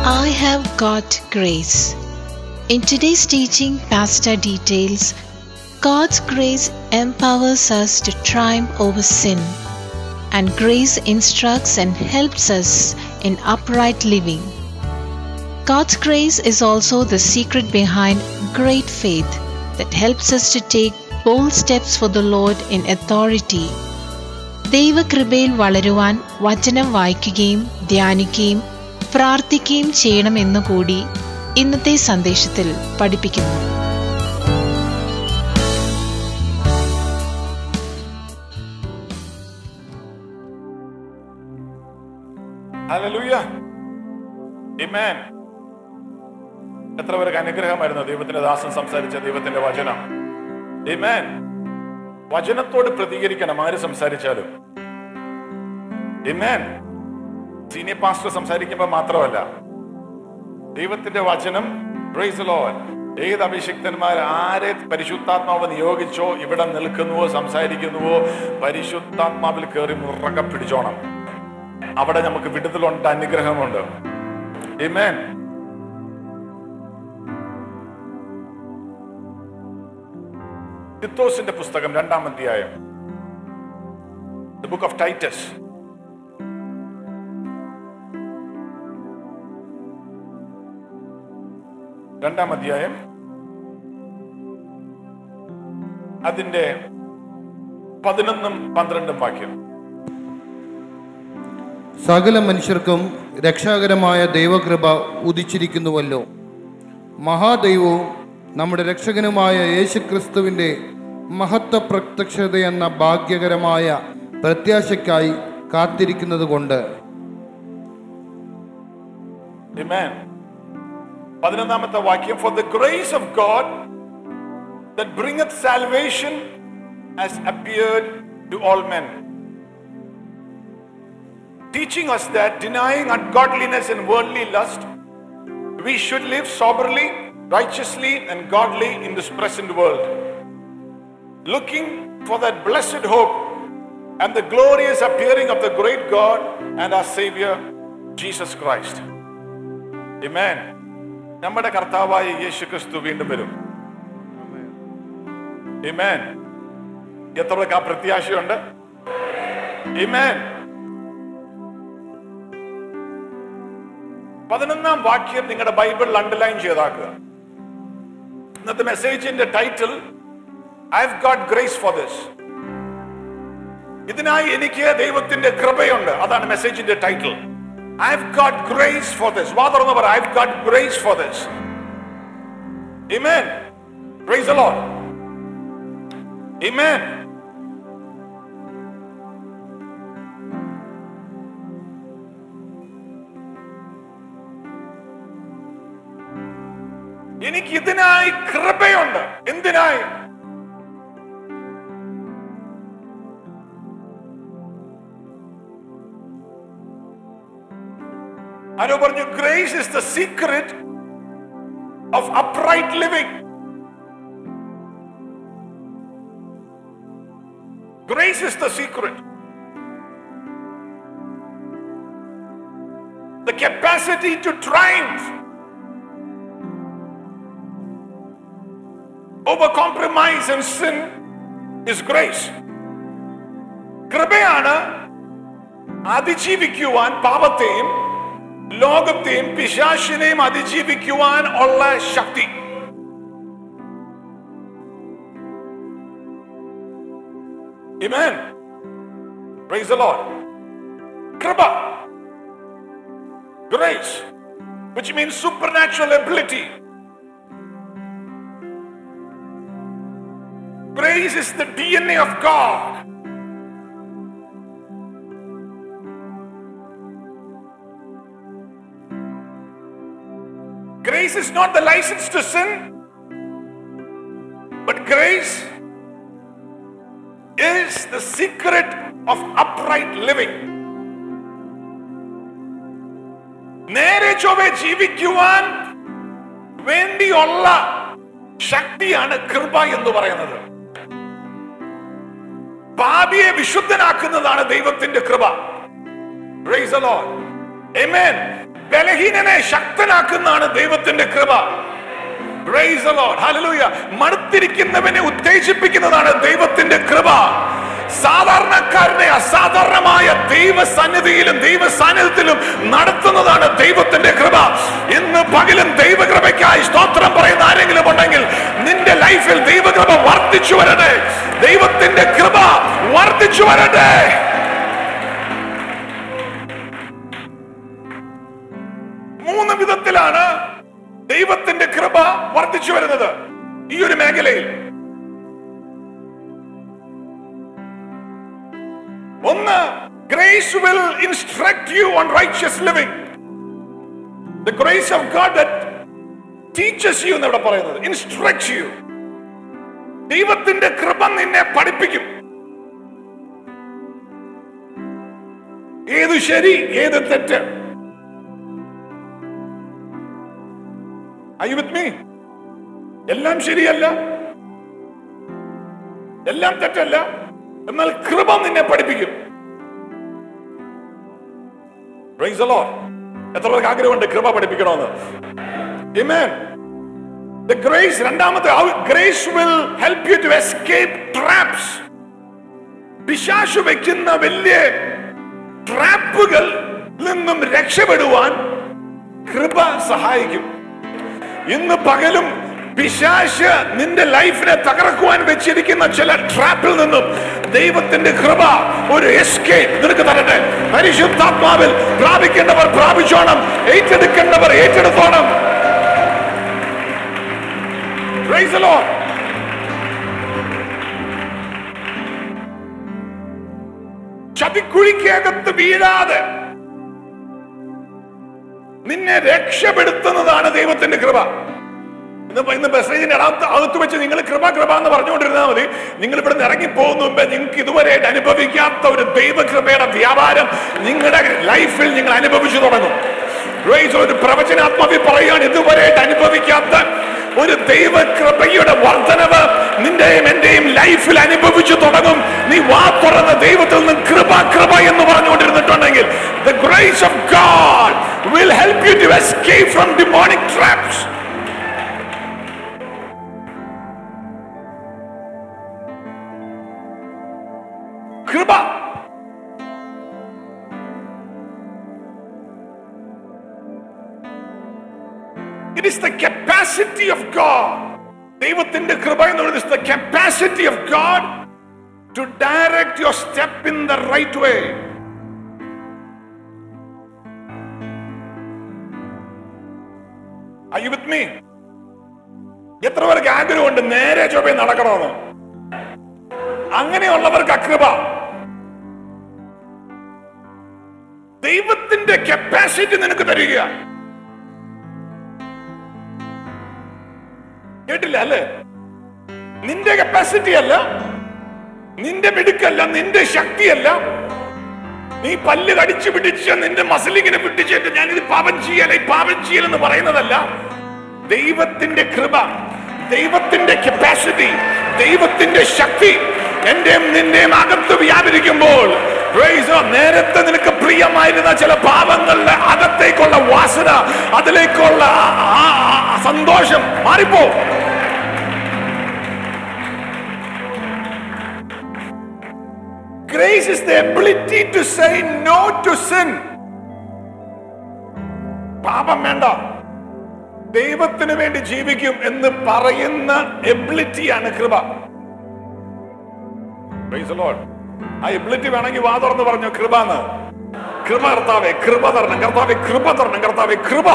I have got grace. In today's teaching, Pastor details God's grace empowers us to triumph over sin, and grace instructs and helps us in upright living. God's grace is also the secret behind great faith that helps us to take bold steps for the Lord in authority. ദൈവകൃപയിൽ വളരുവാൻ വചനം വായിക്കുകയും ധ്യാനിക്കുകയും പ്രാർത്ഥിക്കുകയും ചെയ്യണമെന്നു കൂടി ഇന്നത്തെ സന്ദേശത്തിൽ പഠിപ്പിക്കുന്നു ഹല്ലേലൂയ Amen. എത്ര പേർക്ക് അനുഗ്രഹമായിരുന്നു ദൈവത്തിന്റെ ദാസൻ സംസാരിച്ച ദൈവത്തിന്റെ വചനം Amen. വചനത്തോട് പ്രതികരിക്കണം ആര് സംസാരിച്ചാലും Amen. സീനിയർ പാസ്റ്റർ സംസാരിക്കുമ്പോൾ മാത്രമല്ല ദൈവത്തിന്റെ വചനം praise the Lord. ഏത് അഭിഷിക്തന്മാർ ആരെ പരിശുദ്ധാത്മാവ് നിയോഗിച്ചോ ഇവിടെ നിൽക്കുന്നുവോ സംസാരിക്കുന്നുവോ പരിശുദ്ധാത്മാവിൽ കയറി മുറക്ക പിടിച്ചോണം അവിടെ നമുക്ക് വിടുതലുണ്ട് അനുഗ്രഹമുണ്ട് Amen. തിത്തോസിന്റെ പുസ്തകം രണ്ടാം അധ്യായം ബുക്ക് ഓഫ് ടൈറ്റസ് രണ്ടാം അധ്യായം അതിന്റെ പതിനൊന്നും പന്ത്രണ്ടും വാക്യം സകല മനുഷ്യർക്കും രക്ഷാകരമായ ദൈവകൃപ ഉദിച്ചിരിക്കുന്നുവല്ലോ മഹാദൈവവും നമ്മുടെ രക്ഷകനുമായ യേശുക്രിസ്തുവിൻ്റെ മഹത്വ പ്രത്യക്ഷതയെന്ന ഭാഗ്യകരമായ പ്രത്യാശയ്ക്കായി കാത്തിരിക്കുന്നത് കൊണ്ട് Amen. പതിനൊന്നാമത്തെ വാക്യം for the grace of God that bringeth salvation has appeared to all men teaching us that denying ungodliness and worldly lust we should live soberly righteously and godly in this present world looking for that blessed hope and the glorious appearing of the great God and our Savior Jesus Christ. Amen. നമ്മുടെ കർത്താവായ യേശു ക്രിസ്തു വീണ്ടും വരും Amen. എത്ര പേർക്ക് ആ പ്രത്യാശയുണ്ട് Amen. പതിനൊന്നാം വാക്യം നിങ്ങളുടെ ബൈബിളിൽ അണ്ടർലൈൻ ചെയ്താക്കുക ഇന്നത്തെ മെസ്സേജിന്റെ title I have got grace for this ഇതിനായി എനിക്ക് ദൈവത്തിന്റെ കൃപയുണ്ട് അതാണ് മെസ്സേജിന്റെ title I have got grace for this വാ തുറന്ന് പറ I have got grace for this Amen. Praise the Lord. Amen. എനിക്ക് ഇതിനായി കൃപയുണ്ട് എന്തിനായി ആരോ പറഞ്ഞു grace is the secret of upright living grace is the secret the capacity to triumph over compromise and sin is grace. കൃപയാണ് അതിജീവിക്കുവാൻ പാപത്തെയും ലോകത്തെയും പിശാശിനെയും അതിജീവിക്കുവാൻ ഉള്ള ശക്തി Amen. Praise the Lord. കൃപ grace, which means supernatural ability. Grace is the DNA of God. Grace is not the license to sin, but grace is the secret of upright living. നേരെ ചൊവ്വെ ജീവിക്കുവാൻ വേണ്ടിയുള്ള ശക്തിയാണ് കൃപ എന്ന് പറയുന്നത് പാപിയെ വിശുദ്ധനാക്കുന്നതാണ് ദൈവത്തിന്റെ കൃപ Praise the Lord. Amen. ബലഹീനനെ ശക്തനാക്കുന്നതാണ് ദൈവത്തിന്റെ കൃപ Praise the Lord. Hallelujah. മടുത്തിരിക്കുന്നവനെ ഉത്തേജിപ്പിക്കുന്നതാണ് ദൈവത്തിന്റെ കൃപ സാധാരണക്കാരനെ അസാധാരണമായ ദൈവ സന്നിധിയിലും ദൈവ സാന്നിധ്യത്തിലും നടത്തുന്നതാണ് ദൈവത്തിന്റെ കൃപ ഇന്ന് പകലും ദൈവകൃപയ്ക്കായി സ്തോത്രം പറയുന്ന ആരെങ്കിലും ഉണ്ടെങ്കിൽ നിന്റെ ലൈഫിൽ ദൈവകൃപ വർദ്ധിച്ചു വരട്ടെ ദൈവത്തിന്റെ കൃപ വർദ്ധിച്ചു വരട്ടെ മൂന്ന് വിധത്തിലാണ് ദൈവത്തിന്റെ കൃപ വർദ്ധിച്ചു വരുന്നത് ഈ ഒരു മേഖലയിൽ ഒന്ന് grace will instruct you on righteous living the grace of God that teaches you എന്നിവിടെ പറയുന്നത് ഇൻസ്ട്രക്ട് യു ദൈവത്തിന്റെ കൃപ നിന്നെ പഠിപ്പിക്കും ഏത് ശരി ഏത് തെറ്റ് Are you with me? എല്ലാം ശരിയല്ല എല്ലാം തെറ്റല്ല എന്നാൽ കൃപ നിന്നെ പഠിപ്പിക്കും Praise the Lord. എത്ര പേർക്ക് ആഗ്രഹമുണ്ട് കൃപ പഠിപ്പിക്കണമെന്ന് Amen. The grace രണ്ടാമത്തെ grace will help you to escape traps പിശാശു വെക്കുന്ന വലിയ ട്രാപ്പുകൾ നിന്നും രക്ഷപ്പെടുവാൻ കൃപ സഹായിക്കും ഇന്ന് പകലും പിശാശ് നിന്റെ ലൈഫിനെ തകർക്കുവാൻ വെച്ചിരിക്കുന്ന ചില ട്രാപ്പിൽ നിന്നും ദൈവത്തിന്റെ കൃപ ഒരു എസ്കേപ്പ് നിനക്ക് തരട്ടെ പരിശുദ്ധാത്മാവിൽ പ്രാപിക്കേണ്ടവർ പ്രാപിച്ചോണം ഏറ്റെടുക്കേണ്ടവർ ഏറ്റെടുത്തോണം Praise the Lord. ചതിക്കുഴിക്കകത്ത് വീഴാതെ നിന്നെ രക്ഷപ്പെടുത്തുന്നതാണ് ദൈവത്തിന്റെ കൃപ ഇന്ന് ഇന്ന് മെസ്സേജിന്റെ അകത്ത് അകത്ത് വെച്ച് നിങ്ങൾ കൃപ കൃപ എന്ന് പറഞ്ഞുകൊണ്ടിരുന്നാൽ മതി നിങ്ങൾ ഇവിടെ നിന്ന് ഇറങ്ങി പോകുന്ന മുമ്പേ നിങ്ങൾക്ക് ഇതുവരെയായിട്ട് അനുഭവിക്കാത്ത ഒരു ദൈവകൃപയുടെ വ്യാപാരം നിങ്ങളുടെ ലൈഫിൽ നിങ്ങൾ അനുഭവിച്ചു തുടങ്ങും Praise ഒരു പ്രവചനാത്മവി പറയുകയാണ് ഇതുവരെയായിട്ട് അനുഭവിക്കാത്ത ഒരു ദൈവകൃപയുടെ വർധനവ് നിന്റെയും എന്റെയും ലൈഫിൽ അനുഭവിച്ചു തുടങ്ങും നീ വാ തുറന്ന ദൈവത്തിൽ നിന്ന് കൃപ കൃപ എന്ന് പറഞ്ഞുകൊണ്ടിരുന്നിട്ടുണ്ടെങ്കിൽ the grace of God will help you to escape from demonic traps കൃപ It is the capacity of God. ദൈവത്തിന്റെ കൃപ എന്ന് പറയുന്നത് the capacity of God to direct your step in the right way. Are you with me? എത്ര പേർക്ക് ആഗ്രഹമുണ്ട് നേരെ ചൊവ്വേ നടക്കണമെന്ന് അങ്ങനെയുള്ളവർക്ക് അകൃപ ദൈവത്തിന്റെ കപ്പാസിറ്റി നിനക്ക് തരിക കേട്ടില്ല അല്ലേ നിന്റെ കപ്പാസിറ്റി അല്ല നിന്റെ മിടുക്കല്ല നിന്റെ ശക്തിയല്ല നീ പല്ല് കടിച്ചു പിടിച്ച് നിന്റെ മസിലിങ്ങനെ പിടിച്ചിട്ട് ഞാനിത് പാപം ചെയ്യല ഈ പാപം ചെയ്യലെന്ന് പറയുന്നതല്ല ദൈവത്തിന്റെ കൃപ ദൈവത്തിന്റെ കപ്പാസിറ്റി ദൈവത്തിന്റെ ശക്തി എന്റെയും നിന്റെയും അകത്ത് വ്യാപരിക്കുമ്പോൾ praise God, നേരത്തെ നിനക്ക് പ്രിയമായിരുന്ന ചില പാപങ്ങളുടെ അകത്തേക്കുള്ള വാസന അതിലേക്കുള്ള ആ- ആ- ആ സന്തോഷം മാറിപ്പോ Grace is the ability to say no to sin. പാപം വേണ്ട ദൈവത്തിന് വേണ്ടി ജീവിക്കും എന്ന് പറയുന്ന എബിലിറ്റിയാണ് കൃപ Praise the Lord. ആ എബിലിറ്റി വേണമെങ്കിൽ വാ തുറന്ന് പറഞ്ഞു കൃപ എന്ന് കൃപ കർത്താവെ കൃപ തരണം കർത്താവെ കൃപ തരണം കർത്താവെ കൃപ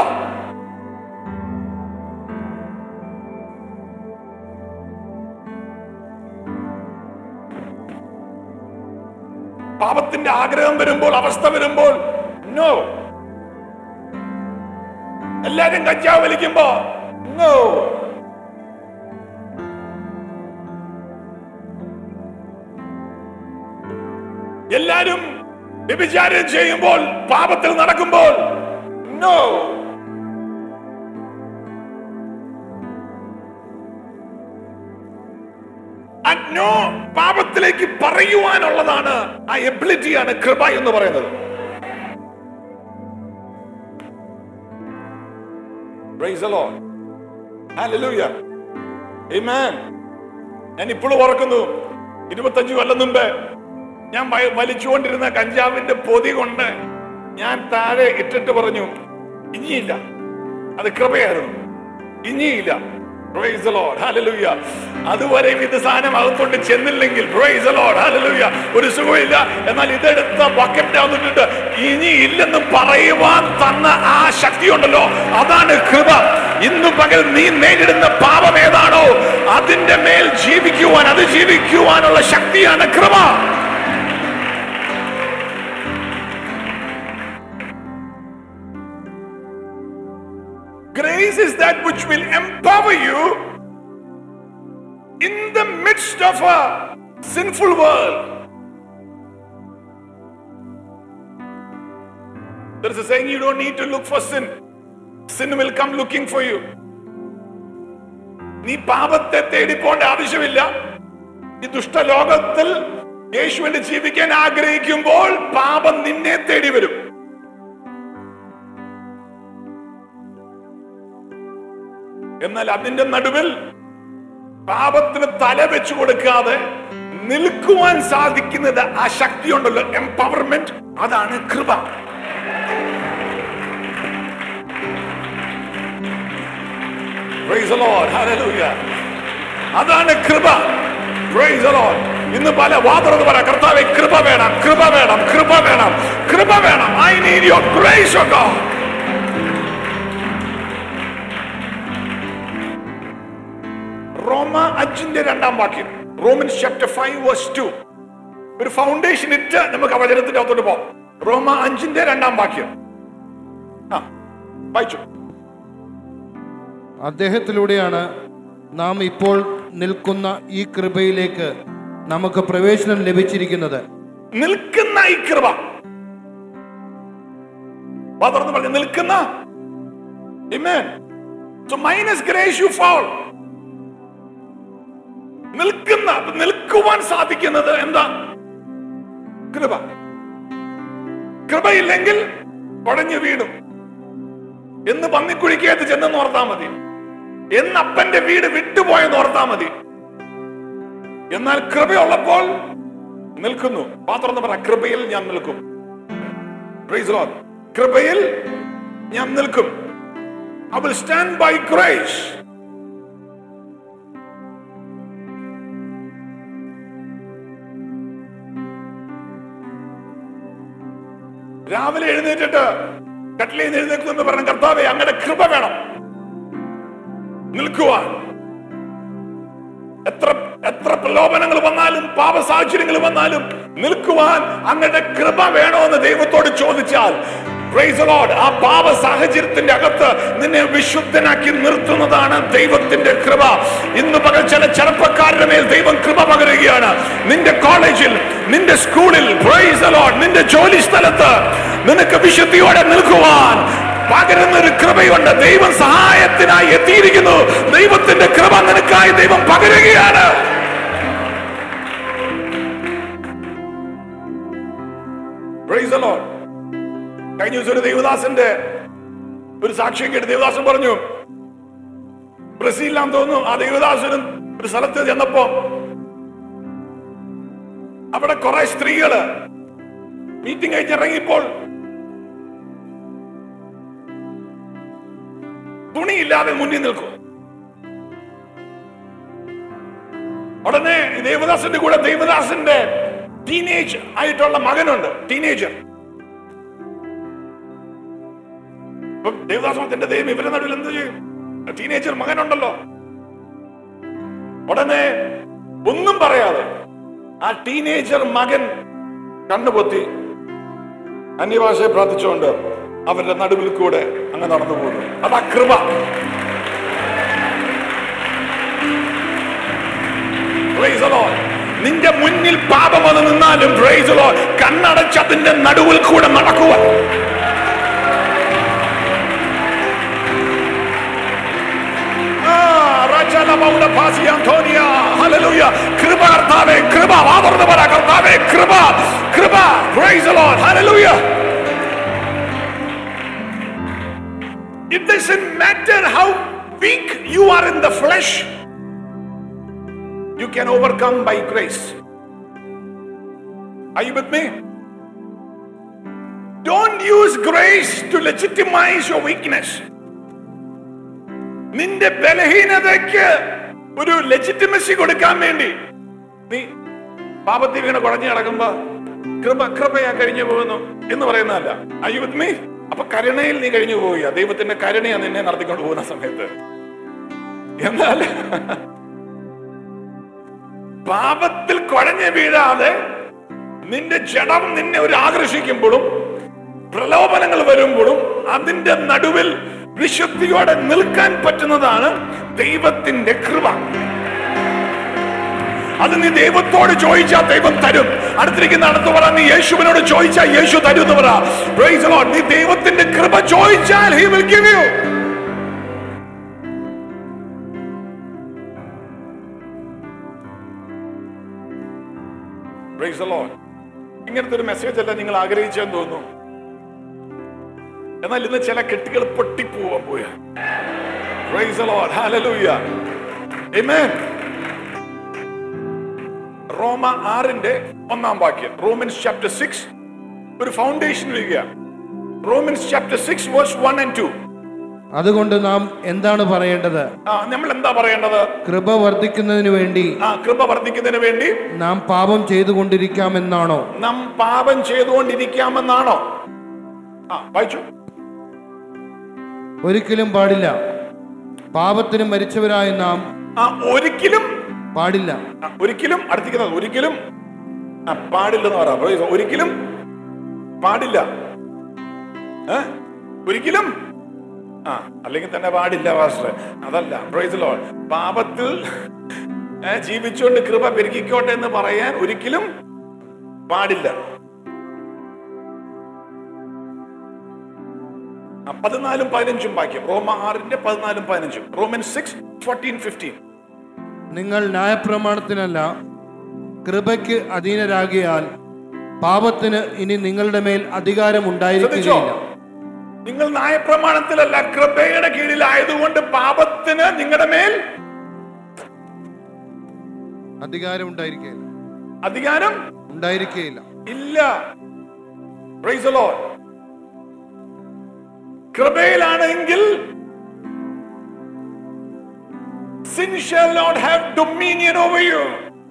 പാപത്തിന്റെ ആഗ്രഹം വരുമ്പോൾ അവസ്ഥ വരുമ്പോൾ നോ എല്ലാരും കഞ്ചാവ് വലിക്കുമ്പോ നോ എല്ലാരും വ്യഭിചാരം ചെയ്യുമ്പോൾ പാപത്തിൽ നടക്കുമ്പോൾ നോ നോ പാപത്തിലേക്ക് പറയുവാനുള്ളതാണ് ആ എബിലിറ്റിയാണ് കൃപ എന്ന് പറയുന്നത് Praise the Lord. Hallelujah. Amen. ഞാൻ ഇപ്പോഴും ഓർക്കുന്നു ഇരുപത്തഞ്ച് കൊല്ലം മുമ്പ് ഞാൻ വ- വലിച്ചുകൊണ്ടിരുന്ന കഞ്ചാവിന്റെ പൊതി കൊണ്ട് ഞാൻ താഴെ ഇട്ടിട്ട് പറഞ്ഞു ഇനിയില്ല അത് കൃപയായിരുന്നു ഇനിയില്ല Praise the Lord. Hallelujah. അതുവരെയും ഇത് സാധനം അകത്തോട്ട് ചെന്നില്ലെങ്കിൽ Praise the Lord. Hallelujah. ഒരു സുഖമില്ല എന്നാൽ ഇതെടുത്ത ബക്കറ്റ് വന്നിട്ട് ഇനി ഇല്ലെന്ന് പറയുവാൻ തന്ന ആ ശക്തി ഉണ്ടല്ലോ അതാണ് കൃപ ഇന്ന് പകൽ നീ നേരിടുന്ന പാപം ഏതാണോ അതിന്റെ മേൽ ജീവിക്കുവാൻ അത് ജീവിക്കുവാനുള്ള ശക്തിയാണ് കൃപ Grace is that which will empower you in the midst of a sinful world. There is a saying you don't need to look for sin. Sin will come looking for you. നീ പാപത്തെ തേടിപ്പോണ്ട ആവശ്യമില്ല ഈ ദുഷ്ടലോകത്തിൽ യേശുവിന്റെ ജീവിക്കാൻ ആഗ്രഹിക്കുമ്പോൾ പാപം നിന്നെ തേടി വരും എന്നാൽ അതിന്റെ നടുവിൽ പാപത്തിന് തല വെച്ചു കൊടുക്കാതെ നിൽക്കുവാൻ സാധിക്കുന്നത് ആ ശക്തി ഉണ്ടല്ലോ എംപവർമെന്റ് അതാണ് കൃപ Praise the Lord. Hallelujah. അതാണ് കൃപ Praise the Lord. ഇന്ന് പല വാതറന്ന് പറ കർത്താവെ കൃപ വേണം കൃപ വേണം കൃപ വേണം കൃപ വേണം I need your grace O God റോമ അഞ്ചിന്റെ രണ്ടാം വാക്യം Romans chapter five verse two ഒരു ഫൗണ്ടേഷൻ ഇട്ട് നമുക്ക് ആ വചനത്തിന്റെ അകത്തോട്ട് പോകാം റോമ അഞ്ചിന്റെ രണ്ടാം വാക്യം ആ വായിച്ചു അദ്ദേഹത്തിലൂടെയാണ് നാം ഇപ്പോൾ നിൽക്കുന്ന ഈ കൃപയിലേക്ക് നമുക്ക് പ്രവേശനം ലഭിച്ചിരിക്കുന്നത് നിൽക്കുന്ന ഈ കൃപ പതർന്ന് പറഞ്ഞു നിൽക്കുന്ന Amen. So minus grace you fall. നിൽക്കുന്ന അപ്പൊ നിൽക്കുവാൻ സാധിക്കുന്നത് എന്താ കൃപ കൃപയില്ലെങ്കിൽ പടഞ്ഞു വീണു എന്ന് പന്നിക്കുഴിക്കകത്ത് ചെന്നെന്ന് ഓർത്താ മതി എന്ന് അപ്പന്റെ വീട് വിട്ടുപോയെന്ന് ഓർത്താ മതി എന്നാൽ കൃപയുള്ളപ്പോൾ നിൽക്കുന്നു പാത്രം പറ കൃപയിൽ ഞാൻ നിൽക്കും Praise the Lord. കൃപയിൽ ഞാൻ നിൽക്കും I will stand by grace രാവിലെ എഴുന്നേറ്റിട്ട് കട്ടിലിൽ നിന്ന് എഴുന്നേൽക്കുന്നു പറഞ്ഞ കർത്താവെ അങ്ങയുടെ കൃപ വേണം നിൽക്കുവാൻ എത്ര എത്ര പ്രലോഭനങ്ങൾ വന്നാലും പാപ സാഹചര്യങ്ങൾ വന്നാലും നിൽക്കുവാൻ അങ്ങയുടെ കൃപ വേണമെന്ന് ദൈവത്തോട് ചോദിച്ചാൽ Praise the Lord. ആ പാപ സാഹചര്യത്തിന്റെ അകത്ത് നിന്നെ വിശുദ്ധനാക്കി നിർത്തുന്നതാണ് ദൈവത്തിന്റെ കൃപ ഇന്ന് പകൽ ചില ചെറുപ്പക്കാരുടെ മേൽ ദൈവം കൃപ പകരുകയാണ് നിന്റെ കോളേജിൽ നിന്റെ സ്കൂളിൽ Praise the Lord. നിന്റെ ജോലി സ്ഥലത്ത് നിനക്ക് വിശുദ്ധിയോടെ നിൽക്കുവാൻ പകരുന്ന ഒരു കൃപയുണ്ട് ദൈവം സഹായത്തിനായി എത്തിയിരിക്കുന്നു ദൈവത്തിന്റെ കൃപ നിനക്കായി ദൈവം പകരുകയാണ് Praise the Lord. കഴിഞ്ഞ ദിവസം ഒരു ദേവദാസന്റെ ഒരു സാക്ഷ്യം കേട്ട് ദേവദാസൻ പറഞ്ഞു ബ്രസീലിലാന്ന് തോന്നുന്നു ആ ദേവദാസനും ഒരു സ്ഥലത്ത് ചെന്നപ്പോ അവിടെ കുറെ സ്ത്രീകള് മീറ്റിംഗ് കഴിഞ്ഞിറങ്ങിയപ്പോൾ തുണിയില്ലാതെ മുന്നിൽ നിൽക്കും ഉടനെ ഈ ദേവദാസന്റെ കൂടെ ദേവദാസന്റെ ടീനേജ് ആയിട്ടുള്ള മകനുണ്ട് ടീനേജർ ദേവദാസൻ എന്റെ ദൈവം ഇവരുടെ നടുവിൽ എന്ത് ചെയ്യും ടീനേജർ മകനുണ്ടല്ലോ ഉടനെ ഒന്നും പറയാതെ ആ ടീനേജർ മകൻ കണ്ണുപൊത്തി അന്യഭാഷയെ പ്രാർത്ഥിച്ചുകൊണ്ട് അവരുടെ നടുവിൽ കൂടെ അങ്ങ് നടന്നു പോകുന്നു അതാ കൃപ Praise the Lord. നിന്റെ മുന്നിൽ പാപം വന്ന് നിന്നാലും praise the Lord. കണ്ണടച്ച് അതിന്റെ നടുവിൽ കൂടെ നടക്കുക ആ, റജലമൗഡ ഭാസി അന്തോനിയ. Hallelujah. കൃപ കർത്താവേ കൃപ വാതുറന്ന് പറ കർത്താവേ കൃപ കൃപ Praise the Lord. Hallelujah. It doesn't matter how weak you are in the flesh, you can overcome by grace. Are you with me? Don't use grace to legitimize your weakness. നിന്റെ ബലഹീനതയ്ക്ക് ഒരു legitimacy കൊടുക്കാൻ വേണ്ടി നീ പാപത്തിൽ വീണ് കുഴഞ്ഞു കിടക്കുമ്പോ കൃപ കൃപയാ കഴിഞ്ഞു പോകുന്നു എന്ന് പറയുന്നതല്ല അയ്യോ വിത്ത് മീ അപ്പൊ കരുണയിൽ നീ കഴിഞ്ഞു പോവുക ദൈവത്തിന്റെ കരുണയാ നിന്നെ നടത്തിക്കൊണ്ട് പോകുന്ന സമയത്ത് എന്നാൽ പാപത്തിൽ കുഴഞ്ഞു വീഴാതെ നിന്റെ ജഡം നിന്നെ ഒരു ആകർഷിക്കുമ്പോഴും പ്രലോഭനങ്ങൾ വരുമ്പോഴും അതിന്റെ നടുവിൽ വിശുദ്ധിയോടെ നിൽക്കാൻ പറ്റുന്നതാണ് ദൈവത്തിന്റെ കൃപ അത് നീ ദൈവത്തോട് ചോദിച്ചാൽ ദൈവം തരും അടുത്തിരിക്കുന്ന അടുത്ത് പറ നീ യേശുവിനോട് ചോദിച്ചാൽ യേശു തരും എന്ന് പറ Praise the Lord. നീ ദൈവത്തിന്റെ കൃപ ചോദിച്ചാൽ he will give you Praise the Lord. ഇങ്ങനത്തെ ഒരു മെസ്സേജ് അല്ല നിങ്ങൾ ആഗ്രഹിച്ചെന്ന് തോന്നുന്നു എന്നാൽ ഇന്ന് ചില കെട്ടുകൾ പൊട്ടിപ്പോവാൻ പോയ Praise the Lord. Hallelujah. Amen. റോമ ആറിന്റെ ഒന്നാം വാക്യം റോമൻസ് ചാപ്റ്റർ സിക്സ് ഒരു ഫൗണ്ടേഷൻ വരിക Romans chapter six verse one and two അതുകൊണ്ട് നാം എന്താണ് പറയേണ്ടത് ആ നമ്മൾ എന്താ പറയേണ്ടത് കൃപ വർദ്ധിക്കുന്നതിന് വേണ്ടി ആ കൃപ വർദ്ധിക്കുന്നതിന് വേണ്ടി നാം പാപം ചെയ്തുകൊണ്ടിരിക്കാമെന്നാണോ നാം പാപം ചെയ്തുകൊണ്ടിരിക്കാമെന്നാണോ ആ വായിച്ചു ഒരിക്കലും പാടില്ല പാപത്തിന് മരിച്ചവരായ നാം ആ ഒരിക്കലും പാടില്ല ആ, ഒരിക്കലും അടുത്തിരിക്കുന്നത് ഒരിക്കലും ആ, പാടില്ലെന്ന് പറ Praise the Lord. ഒരിക്കലും പാടില്ല ഏ? ഒരിക്കലും ആ അല്ലെങ്കിൽ തന്നെ പാടില്ല പാസ്റ്റർ അതല്ല പ്രൈസ് ലോഡ് പാപത്തിൽ ഏ, ജീവിച്ചുകൊണ്ട് കൃപ പെരുക്കിക്കോട്ടെ എന്ന് പറയാൻ ഒരിക്കലും പാടില്ല ആ, പതിനാലും പതിനഞ്ചും വാക്യം റോമ ആറിന്റെ പതിനാലും പതിനഞ്ചും റോമൻ സിക്സ് ഫോർട്ടീൻ ഫിഫ്റ്റീൻ നിങ്ങൾ ന്യായപ്രമാണത്തിനല്ല കൃപയ്ക്ക് അധീനരാകിയാൽ പാപത്തിന് ഇനി നിങ്ങളുടെ മേൽ അധികാരം ശ്രദ്ധിച്ചോ ഉണ്ടായിരിക്കുകയില്ല നിങ്ങൾ ന്യായപ്രമാണത്തിലല്ല കൃപയുടെ കീഴിലായതുകൊണ്ട് പാപത്തിന് നിങ്ങളുടെ മേൽ അധികാരം ഉണ്ടായിരിക്കുകയില്ല അധികാരം ഉണ്ടായിരിക്കുകയില്ല ഇല്ല Praise the Lord. കൃപയിലാണെങ്കിൽ sin shall not have dominion over you.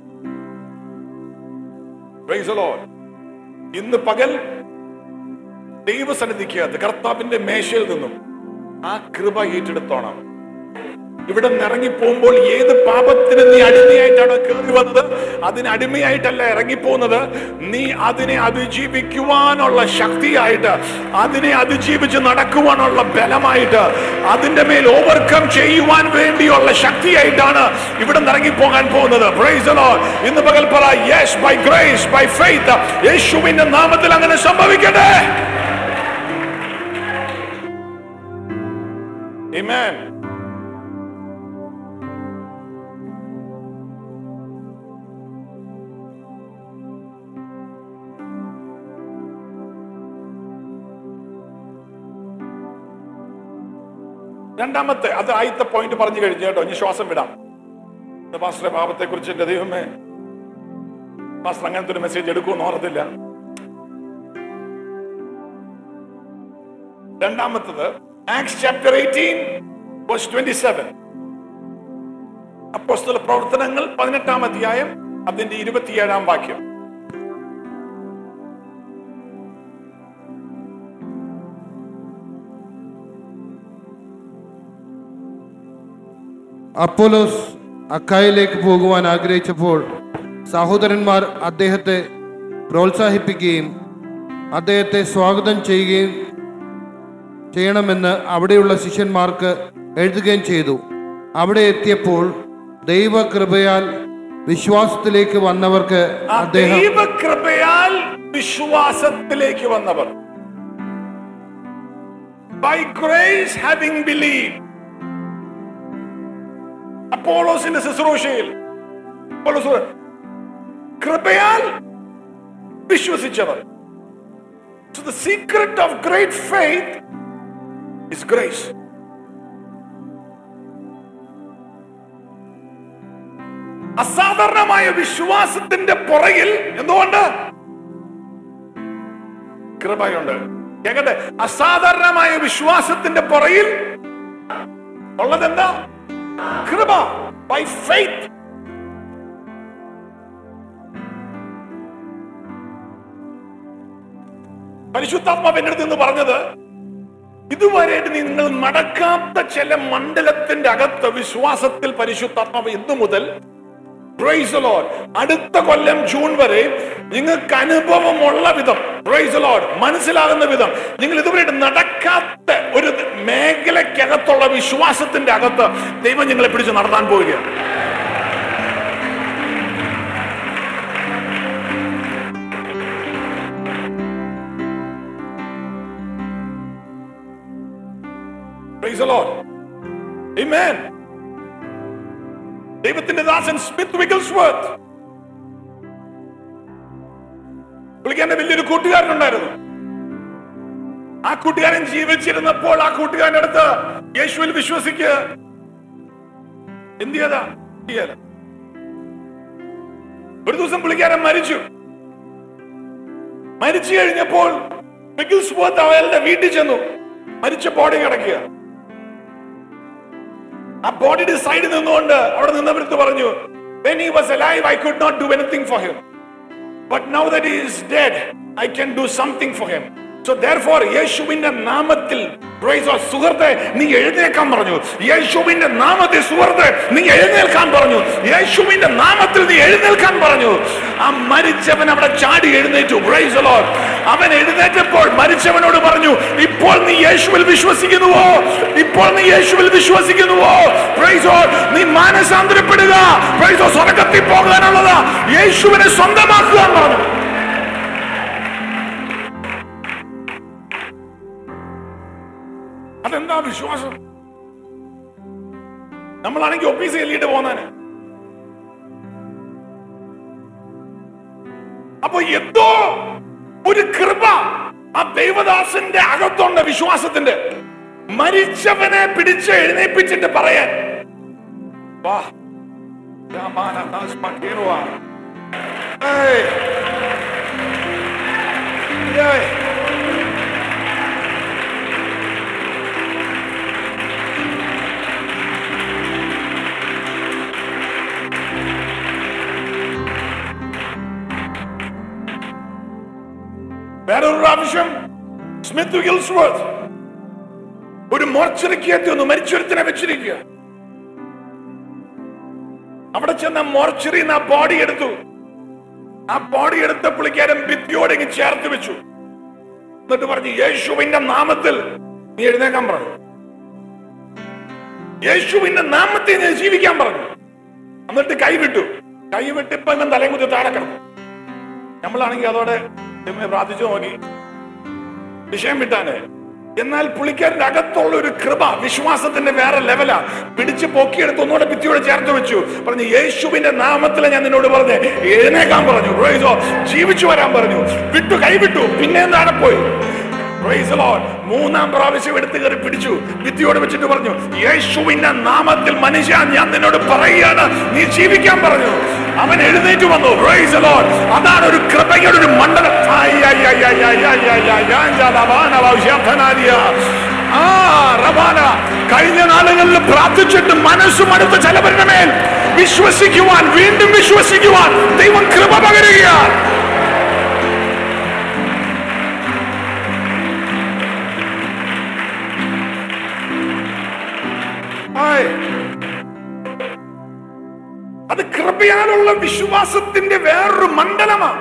Praise the Lord. ഇന്ന് പകൽ ദൈവസന്നിധിക്കകത്ത് കർത്താവിന്റെ മേശയിൽ നിന്നും ആ കൃപ ഏറ്റെടുത്തോണം ഇവിടെ നിന്ന് ഇറങ്ങി പോകുമ്പോൾ ഏത് പാപത്തിന് നീ അടിമയായിട്ടാണ് കയറി വന്നത് അതിന് അടിമയായിട്ടല്ല ഇറങ്ങിപ്പോകുന്നത് നീ അതിനെ അതിജീവിക്കുവാനുള്ള ശക്തിയായിട്ട് അതിനെ അതിജീവിച്ച് നടക്കുവാനുള്ള ബലമായിട്ട് അതിന്റെ മേൽ ഓവർകം ചെയ്യുവാൻ വേണ്ടിയുള്ള ശക്തിയായിട്ടാണ് ഇവിടെ നിന്ന് ഇറങ്ങിപ്പോകാൻ പോകുന്നത് Praise the Lord. ഇന്ന് പകൽ പറ yes by grace by faith യേശുവിന്റെ നാമത്തിൽ അങ്ങനെ സംഭവിക്കട്ടെ Amen. രണ്ടാമത്തെ അത് ആദ്യത്തെ പോയിന്റ് പറഞ്ഞു കഴിഞ്ഞു കേട്ടോ ഇനി ശ്വാസം വിടാം ഇന്ന് പാസ്റ്ററെ പാപത്തെ കുറിച്ച് എന്റെ ദൈവമേ പാസ്റ്റർ അങ്ങനത്തെ ഒരു മെസ്സേജ് എടുക്കുമെന്ന് ഓർത്തില്ല രണ്ടാമത്തത് Acts chapter eighteen twenty seven അപ്പോസ്തല പ്രവർത്തനങ്ങൾ പതിനെട്ടാം അധ്യായം അതിന്റെ ഇരുപത്തിയേഴാം വാക്യം അപ്പോലോസ് അക്കായിലേക്ക് പോകുവാൻ ആഗ്രഹിച്ചപ്പോൾ സഹോദരന്മാർ അദ്ദേഹത്തെ പ്രോത്സാഹിപ്പിക്കുകയും അദ്ദേഹത്തെ സ്വാഗതം ചെയ്യുകയും ചെയ്യണമെന്ന് അവിടെയുള്ള ശിഷ്യന്മാർക്ക് എഴുതുകയും ചെയ്തു അവിടെ എത്തിയപ്പോൾ ദൈവകൃപയാൽ വിശ്വാസത്തിലേക്ക് വന്നവർക്ക് ആ അദ്ദേഹം ദൈവകൃപയാൽ വിശ്വാസത്തിലേക്ക് വന്നവർ ബൈ ഗ്രേസ് ഹാവിംഗ് ബിലീവ് അപ്പോളോസിന്റെ ശുശ്രൂഷയിൽ അപ്പോളോസ് പറ- കൃപയാൽ വിശ്വസിച്ചവർ So the secret of great faith is grace. അസാധാരണമായ വിശ്വാസത്തിന്റെ പുറകിൽ എന്തുകൊണ്ട് കൃപയുണ്ട് കേക്കട്ടെ അസാധാരണമായ വിശ്വാസത്തിന്റെ പുറകിൽ ഉള്ളതെന്താ കൃപ ബൈ ഫെയ്ത്ത് പരിശുദ്ധാത്മാവ് എന്റെ അടുത്ത് നിന്ന് പറഞ്ഞത് ഇതുവരെ നിങ്ങൾ നടക്കാത്ത ചില മണ്ഡലത്തിന്റെ അകത്ത് വിശ്വാസത്തിൽ പരിശുദ്ധാത്മാവ് ഇന്നു മുതൽ Praise the Lord. അടുത്ത കൊല്ലം ജൂൺ വരെ നിങ്ങൾക്ക് അനുഭവമുള്ള വിധം Praise the Lord. മനസ്സിലാകുന്ന വിധം നിങ്ങൾ ഇതുവരെ നടക്കാത്ത ഒരു മേഖലക്കകത്തുള്ള വിശ്വാസത്തിന്റെ അകത്ത് ദൈവം നിങ്ങളെ പിടിച്ച് നടത്താൻ പോവുകയാണ് Praise the Lord. Amen. ദൈവത്തിന്റെ ദാസൻ സ്മിത്ത് വിഗൽസ്വർത്ത് പുള്ളിക്കാരന്റെ വലിയൊരു കൂട്ടുകാരനുണ്ടായിരുന്നു ആ കൂട്ടുകാരൻ ജീവിച്ചിരുന്നപ്പോൾ ആ കൂട്ടുകാരന്റെ അടുത്ത് യേശുവിൽ വിശ്വസിക്കുക എന്ത് ചെയ്താ ചെയ്യല ഒരു ദിവസം പുള്ളിക്കാരൻ മരിച്ചു മരിച്ചു കഴിഞ്ഞപ്പോൾ വിഗൽസ്വർത്ത് അയാളുടെ വീട്ടിൽ ചെന്നു മരിച്ച ബോഡി കിടക്കുക ആ ബോഡിയുടെ സൈഡിൽ നിന്നുകൊണ്ട് അവിടെ നിന്നവരത്ത് പറഞ്ഞു when he was alive i could not do anything for him but now that he is dead i can do something for him so therefore യേശുവിന്റെ നാമത്തിൽ praise God. സുഹൃത്തെ നീ എഴുന്നേൽക്കാൻ പറഞ്ഞു യേശുവിന്റെ നാമത്തിൽ സുഹൃത്തെ നീ എഴുന്നേൽക്കാൻ പറഞ്ഞു യേശുവിന്റെ നാമത്തിൽ നീ എഴുന്നേൽക്കാൻ പറഞ്ഞു ആ മരിച്ചവൻ അവിടെ ചാടി എഴുന്നേറ്റു praise the Lord. അവൻ എഴുന്നേറ്റപ്പോൾ മരിച്ചവനോട് പറഞ്ഞു ഇപ്പോൾ നീ യേശുവിൽ വിശ്വസിക്കുന്നുവോ ഇപ്പോൾ നീ യേശുവിൽ വിശ്വസിക്കുന്നുവോ Praise God. നീ മാനസാന്തരപ്പെടുക Praise God. സ്വർഗത്തിൽ പോകാനുള്ളതാ യേശുവിനെ സ്വന്തമാക്കുക എന്ന് പറഞ്ഞു അതെന്താ വിശ്വാസം നമ്മളാണെങ്കിൽ ഒഫീസ് ചെല്ലിയിട്ട് പോന്നാന് അപ്പൊ എന്തോ ഒരു കൃപ ആ ദൈവദാസന്റെ അകത്തുണ്ട് വിശ്വാസത്തിന്റെ മരിച്ചവനെ പിടിച്ച് എഴുന്നേപ്പിച്ചിട്ട് പറയാൻ വാ രാമാന ദാസ് കേറുവാ ഏയ് ഏയ് വേറൊരു പ്രാവശ്യം സ്മിത്ത് ഗിൽസ്വർത്ത് ഒരു മോർച്ചറിക്ക് എത്തി ഒന്ന് മരിച്ചൊരുത്തിനെ വെച്ചിരിക്കുക അവിടെ ചെന്ന മോർച്ചറി ആ ബോഡി എടുത്തു ആ ബോഡി എടുത്ത പുള്ളിക്കാരൻ ഭിത്തിയോടെ ഇങ്ങ് ചേർത്ത് വെച്ചു എന്നിട്ട് പറഞ്ഞു യേശുവിന്റെ നാമത്തിൽ നീ എഴുന്നേക്കാൻ പറഞ്ഞു യേശുവിന്റെ നാമത്തിൽ നീ ജീവിക്കാൻ പറഞ്ഞു എന്നിട്ട് കൈവിട്ടു കൈവിട്ട് ഇപ്പൊ ഇവൻ തലയും കുത്തി താഴെ കിടന്നു നമ്മളാണെങ്കിൽ അതോടെ ദൈവമേ പ്രാർത്ഥിച്ചു നോക്കി വിഷയം വിട്ടാന് എന്നാൽ പുള്ളിക്കാരന്റെ അകത്തുള്ള ഒരു കൃപ വിശ്വാസത്തിന്റെ വേറെ ലെവലാ പിടിച്ച് പൊക്കിയെടുത്ത് ഒന്നുകൂടെ ഭിത്തിയോടെ ചേർത്ത് വെച്ചു പറഞ്ഞു യേശുവിന്റെ നാമത്തിൽ ഞാൻ നിന്നോട് പറഞ്ഞു എഴുന്നേക്കാൻ പറഞ്ഞു Praise the Lord. ജീവിച്ചു വരാൻ പറഞ്ഞു വിട്ടു കൈവിട്ടു പിന്നെ എന്താണ് പോയി Praise the Lord. മൂന്നാം പ്രാവശ്യം എടുത്ത് കയറി പിടിച്ചു ഭിത്തിയോട് വെച്ചിട്ട് പറഞ്ഞു യേശുവിന്റെ നാമത്തിൽ മനുഷ്യ ഞാൻ നിന്നോട് പറയുകയാണ് നീ ജീവിക്കാൻ പറഞ്ഞു അവൻ എഴുന്നേറ്റ് വന്നു Praise the Lord. അതാണ് ഒരു കൃപയുടെ ഒരു മണ്ഡലം ആയ് ആയ് ആയ് ആയ് ആയ് ആയ് ആയ് ആയ് ആയ് ജാലവാന വൗശ്യധനാരിയ. ആ റബാന കഴിഞ്ഞ നാളുകളിൽ പ്രാർത്ഥിച്ചിട്ട് മനസ്സും അടുത്ത ചിലവരുടെ മേൽ വിശ്വസിക്കുവാൻ വീണ്ടും വിശ്വസിക്കുവാൻ ദൈവം കൃപ പകരുകയാണ് ആയ്. അത് കൃപയാലുള്ള വിശ്വാസത്തിന്റെ വേറൊരു മണ്ഡലമാണ്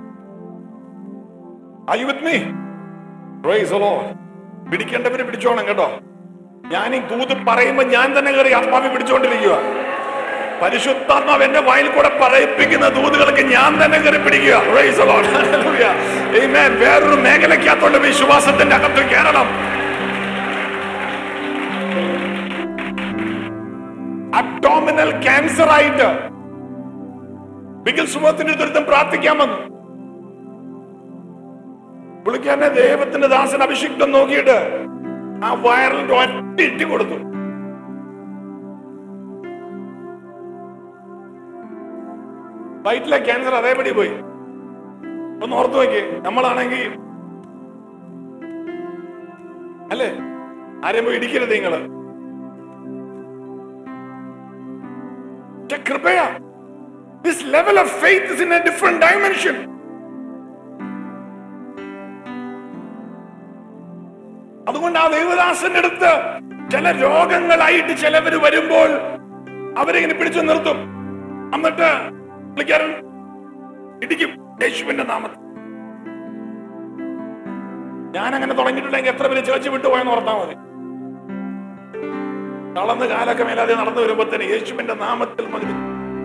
Are you with me? Praise the Lord. പിടിക്കേണ്ടവര് പിടിച്ചോണം കേട്ടോ ഞാൻ ഈ ദൂത് പറയുമ്പോ ഞാൻ തന്നെ കയറി ആത്മാവി പിടിച്ചോണ്ടിരിക്കുക പരിശുദ്ധാത്മാവ് എന്റെ വായിൽ കൂടെ പറയിപ്പിക്കുന്ന ദൂതുകൾക്ക് ഞാൻ തന്നെ കയറി പിടിക്കുക Praise the Lord. Hallelujah. Amen. വേറൊരു മേഖലയ്ക്കകത്തോണ്ട് വിശ്വാസത്തിന്റെ അകത്ത് കയറണം അബ്ഡോമിനൽ ക്യാൻസർ ആയിട്ട് ബിഗിൽ സുമത്തിന്റെ ദുരിതം പ്രാർത്ഥിക്കാൻ വന്നു പുള്ളിക്കാരനെ ദൈവത്തിന്റെ ദാസൻ അഭിഷിക്തം നോക്കിയിട്ട് ആ വയറിൽ ഒറ്റ ഇട്ടി കൊടുത്തു വയറ്റിലെ ക്യാൻസർ അതേപടി പോയി ഒന്ന് ഓർത്തു നോക്കി നമ്മളാണെങ്കിൽ അല്ലേ ആരെയും പോയി ഇടിക്കരുത് നിങ്ങള് പക്ഷെ കൃപയാ this level of faith is in a different dimension അതുകൊണ്ട് ആ ദൈവദാസന്റെ അടുത്ത് ചില രോഗങ്ങളായിട്ട് ചിലവര് വരുമ്പോൾ അവരെ ഇങ്ങനെ പിടിച്ചു നിർത്തും എന്നിട്ട് പുള്ളിക്കാരൻ ഇടിക്കും യേശുവിന്റെ നാമത്തിൽ ഞാൻ അങ്ങനെ തുടങ്ങിയിട്ടുണ്ടെങ്കിൽ എത്ര പേര് ചേർച്ച് വിട്ടുപോയെന്ന് ഓർത്താൽ മതി തളർന്ന് കാലൊക്കെ മേലാതെ നടന്നു വരുമ്പോ തന്നെ യേശുവിന്റെ നാമത്തിൽ മകന്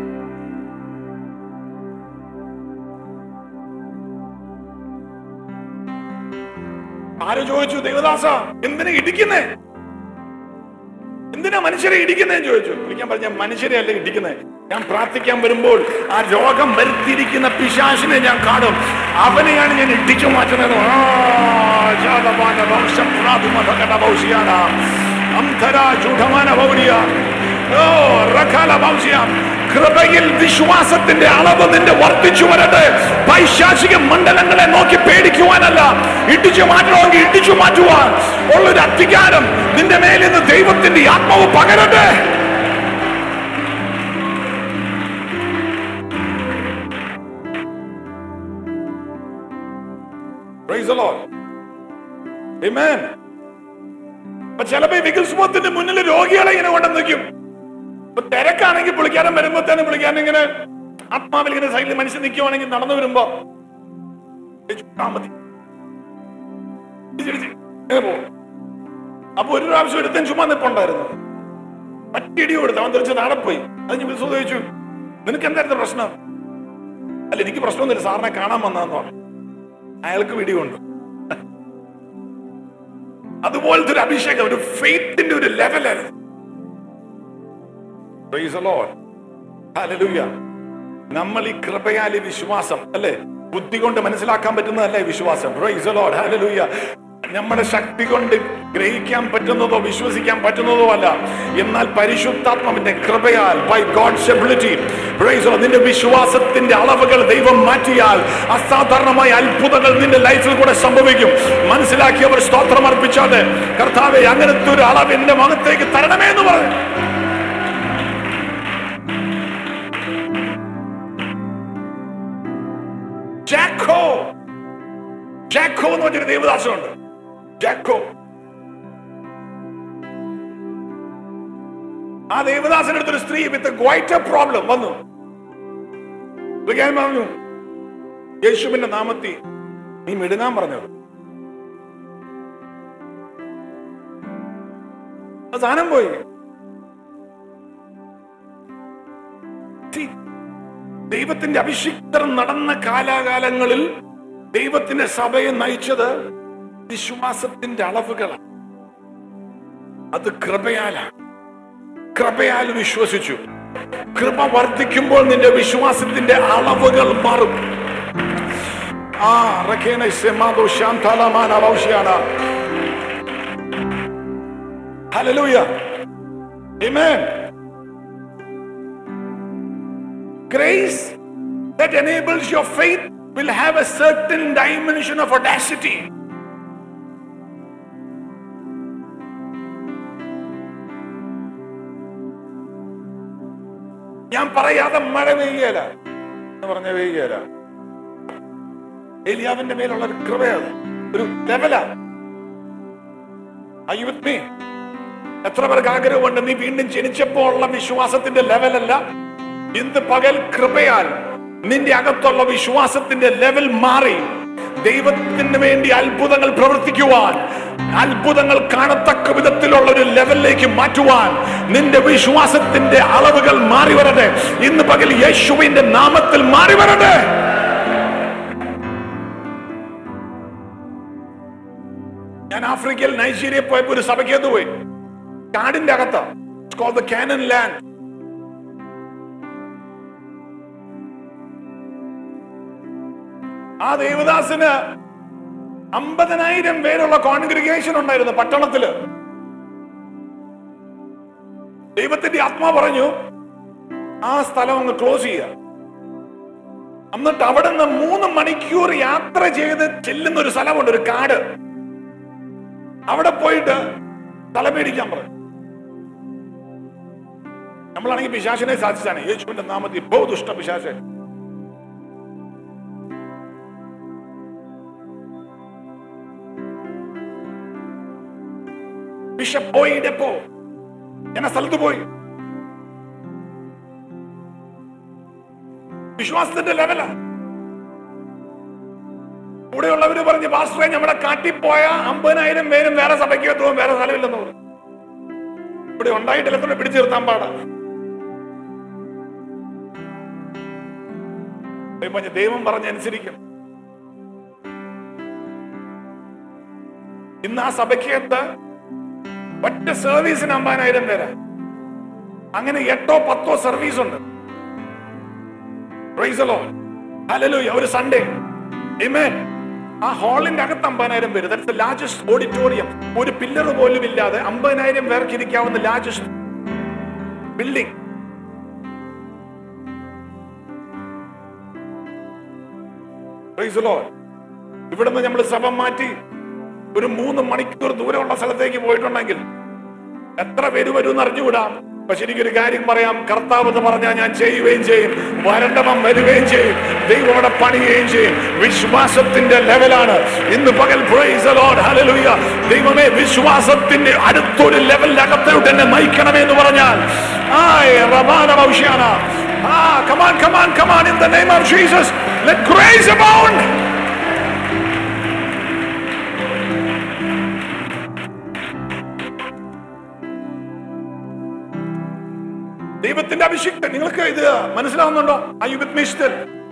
ആര് ചോദിച്ചു ദേവദാസ എന്തിനാ ഇടിക്കുന്നേ എന്തിനാ മനുഷ്യരെ ഇടിക്കുന്നേന്ന് ചോദിച്ചു വിളിക്കാൻ പറഞ്ഞ മനുഷ്യരെ അല്ല ഇടിക്കുന്നേ ഞാൻ പ്രാർത്ഥിക്കാൻ വരുമ്പോൾ ആ രോഗം വരുത്തിയിരിക്കുന്ന പിശാശിനെ ഞാൻ കാണും അവനെയാണ് ഞാൻ ഇടിച്ചു മാറ്റുന്നത് ആ, ജാതമാന വംശം പ്രാതുമതകട ഭൗഷ്യാന. അംധര ചൂഢമാന ഭൗരിയ. ഓ, റഖാല ഭൗഷ്യ. കൃപയിൽ വിശ്വാസത്തിന്റെ അളവ് നിന്റെ വർദ്ധിച്ചു വരട്ടെ പൈശാചിക മണ്ഡലങ്ങളെ നോക്കി പേടിക്കുവാനല്ല ഇടിച്ചു മാറ്റണമെങ്കിൽ ഇടിച്ചു മാറ്റുവാൻ ഉള്ളൊരു അധികാരം നിന്റെ മേലിൽ നിന്ന് ദൈവത്തിന്റെ ആത്മാവ് പകരട്ടെ Praise the Lord. Amen. അപ്പൊ ചിലപ്പോ ഈ വികൽസുമത്തിന്റെ മുന്നിൽ രോഗികളെ ഇങ്ങനെ കൊണ്ടു നിൽക്കും ഇപ്പൊ തിരക്കാണെങ്കിൽ പുള്ളിക്കാരൻ വരുമ്പോ തന്നെ പുള്ളിക്കാരൻ ഇങ്ങനെ ആത്മാവിൽ ഇങ്ങനെ സൈഡിൽ മനുഷ്യൻ നിൽക്കുവാണെങ്കിൽ നടന്നു വരുമ്പോ യേശു, ആ മതി. ഇടിച്ച് ഇടിച്ച് ഇങ്ങനെ പോകും. അപ്പൊ ഒരു പ്രാവശ്യം എടുത്തും ചുമ്മാ നിപ്പുണ്ടായിരുന്നു പറ്റിയിടി കൊടുത്തു അവൻ തെറിച്ച് താഴെ പോയി അത് ഞാൻ വിളിച്ചു ചോദിച്ചു നിനക്ക് എന്തായിരുന്നു പ്രശ്നം അല്ല എനിക്ക് പ്രശ്നമൊന്നുമില്ല സാറിനെ കാണാൻ വന്നതെന്ന് പറഞ്ഞു അയാൾക്ക് പിടികൊണ്ട് അതുപോലത്തെ ഒരു അഭിഷേകം ഒരു ഫെയ്ത്തിന്റെ ഒരു ലെവലായിരുന്നു Praise the Lord. Hallelujah. നമ്മൾ ഈ കൃപയാലി വിശ്വാസം അല്ലെ ബുദ്ധി കൊണ്ട് മനസ്സിലാക്കാൻ പറ്റുന്നതല്ലേ വിശ്വാസം Praise the Lord. Hallelujah. നമ്മുടെ ശക്തി കൊണ്ട് ഗ്രഹിക്കാൻ പറ്റുന്നതോ വിശ്വസിക്കാൻ പറ്റുന്നതോ അല്ല എന്നാൽ പരിശുദ്ധാത്മാവിന്റെ കൃപയാൽ ബൈ ഗോഡ്സ് എബിലിറ്റി നിന്റെ വിശ്വാസത്തിന്റെ അളവുകൾ ദൈവം മാറ്റിയാൽ അസാധാരണമായ അത്ഭുതങ്ങൾ നിന്റെ ലൈഫിൽ കൂടെ സംഭവിക്കും മനസ്സിലാക്കിയവർ സ്തോത്രം അർപ്പിച്ചാല് കർത്താവെ അങ്ങനത്തെ ഒരു അളവ് എന്റെ മകത്തേക്ക് തരണമേ എന്ന് പറഞ്ഞു ജാക്കോ ജാക്കോ എന്ന് പറഞ്ഞൊരു ദേവദാസനുണ്ട് ജാക്കോ ആ ദേവദാസന്റെ അടുത്തൊരു സ്ത്രീ വിത്ത് ക്വൈറ്റ് പ്രോബ്ലം വന്നു വിളിക്കാൻ പറഞ്ഞു യേശുവിന്റെ നാമത്തിൽ നീ മിടുങ്ങാൻ പറഞ്ഞത് ആ സാധനം പോയി See, ദൈവത്തിന്റെ അഭിഷിക്തർ നടന്ന കാലാകാലങ്ങളിൽ ദൈവത്തിന്റെ സഭയെ നയിച്ചത് വിശ്വാസത്തിന്റെ അളവുകളാണ് അത് കൃപയാലാണ് കൃപയാൽ വിശ്വസിച്ചു കൃപ വർദ്ധിക്കുമ്പോൾ നിന്റെ വിശ്വാസത്തിന്റെ അളവുകൾ മാറും ആ റഖേന സെമാദോ ശാന്താലമാന ഭൗഷ്യാണ് ഹല്ലേലൂയ ആമേൻ grace that enables your faith will have a certain dimension of audacity. ഞാൻ പറയാതെ മഴ പെയ്യല എന്ന് പറഞ്ഞ പെയ്യല ഏലിയാവിന്റെ മേലുള്ള ഒരു കൃപയാണ് ഒരു ലെവലാ Are you with me? എത്ര പേർക്ക് ആഗ്രഹമുണ്ട് നീ വീണ്ടും ജനിച്ചപ്പോൾ ഉള്ള വിശ്വാസത്തിന്റെ ലെവലല്ല ഇന്ന് പകൽ കൃപയാൽ നിന്റെ അകത്തുള്ള വിശ്വാസത്തിന്റെ ലെവൽ മാറി ദൈവത്തിന് വേണ്ടി അത്ഭുതങ്ങൾ പ്രവർത്തിക്കുവാൻ അത്ഭുതങ്ങൾ കാണത്തക്ക വിധത്തിലുള്ള ഒരു ലെവലിലേക്ക് മാറ്റുവാൻ നിന്റെ വിശ്വാസത്തിന്റെ അളവുകൾ മാറി വരട്ടെ ഇന്ന് പകൽ യേശുവിന്റെ നാമത്തിൽ മാറി വരട്ടെ ഞാൻ ആഫ്രിക്കയിൽ നൈജീരിയ പോയപ്പോ ഒരു സഭയ്ക്കകത്ത് പോയി കാടിന്റെ അകത്താ ദ കാനൻ ലാൻഡ് ആ ദേവദാസിന് അമ്പതിനായിരം പേരുള്ള കോൺഗ്രിഗേഷൻ ഉണ്ടായിരുന്നു പട്ടണത്തില് ദൈവത്തിന്റെ ആത്മാ പറഞ്ഞു ആ സ്ഥലം അങ്ങ് ക്ലോസ് ചെയ്യുക എന്നിട്ട് അവിടെ നിന്ന് മൂന്ന് മണിക്കൂർ യാത്ര ചെയ്ത് ചെല്ലുന്ന ഒരു സ്ഥലമുണ്ട് ഒരു കാട് അവിടെ പോയിട്ട് തലമേടിക്കാൻ പറഞ്ഞു നമ്മളാണെങ്കിൽ പിശാചിനെ സാധിച്ചാണ് യേശുവിന്റെ നാമത്തിൽ ബഹു ദുഷ്ട പിശാചൻ ബിഷപ്പ് പോയി ഡെപ്പോ എന്ന സ്ഥലത്ത് പോയി വിശ്വാസത്തിന്റെ ലെവലാ കൂടെയുള്ളവര് പറഞ്ഞു പാസ്റ്ററെ നമ്മുടെ കാട്ടിപ്പോയ അമ്പതിനായിരം പേരും വേറെ സഭയ്ക്ക് എത്തുമ്പോൾ വേറെ സ്ഥലമില്ലെന്ന് പറഞ്ഞു ഇവിടെ ഉണ്ടായിട്ടില്ല എത്ര പിടിച്ചു നിർത്താൻ പാടാ ദൈവം പറഞ്ഞു, ദൈവം പറഞ്ഞനുസരിക്കും ഇന്ന് ആ സഭയ്ക്കകത്ത് ഒറ്റ സർവീസിന് അമ്പതിനായിരം പേരാ അങ്ങനെ എട്ടോ പത്തോ സർവീസ് ഉണ്ട് Praise the Lord. Hallelujah. ഒരു സൺഡേ Amen. ആ ഹാളിന്റെ അകത്ത് അമ്പതിനായിരം പേര് ദാറ്റ്സ് ദ ലാർജസ്റ്റ് ഓഡിറ്റോറിയം ഒരു പില്ലർ പോലും ഇല്ലാതെ അമ്പതിനായിരം പേർക്ക് ഇരിക്കാവുന്ന ലാർജസ്റ്റ് ബിൽഡിംഗ് ഇവിടുന്ന് നമ്മൾ സഭ മാറ്റി ഒരു മൂന്ന് മണിക്കൂർ ദൂരമുള്ള സ്ഥലത്തേക്ക് പോയിട്ടുണ്ടെങ്കിൽ എത്ര പേര് വരും എന്ന് അറിഞ്ഞുകൂടാം പക്ഷെ എനിക്കൊരു കാര്യം പറയാം കർത്താവ് എന്ന് പറഞ്ഞാൽ ഞാൻ ചെയ്യുകയും ചെയ്യും വരണ്ടവൻ വരികയും ചെയ്യും ദൈവം അവിടെ പണിയുകയും ചെയ്യും വിശ്വാസത്തിന്റെ ലെവലാണ് ഇന്ന് പകൽ praise the Lord. Hallelujah. ദൈവമേ വിശ്വാസത്തിന്റെ അടുത്തൊരു ലെവലിനകത്തോട്ട് എന്നെ നയിക്കണമേ എന്ന് പറഞ്ഞാൽ ആയ് റബാന ഭവിഷ്യാന ആ come on come on come on in the name of Jesus let grace abound ദൈവത്തിന്റെ അഭിഷിക്തൻ നിങ്ങൾക്ക് ഇത് മനസ്സിലാവുന്നുണ്ടോ ഐ വിത്ത് മിസ്റ്റർ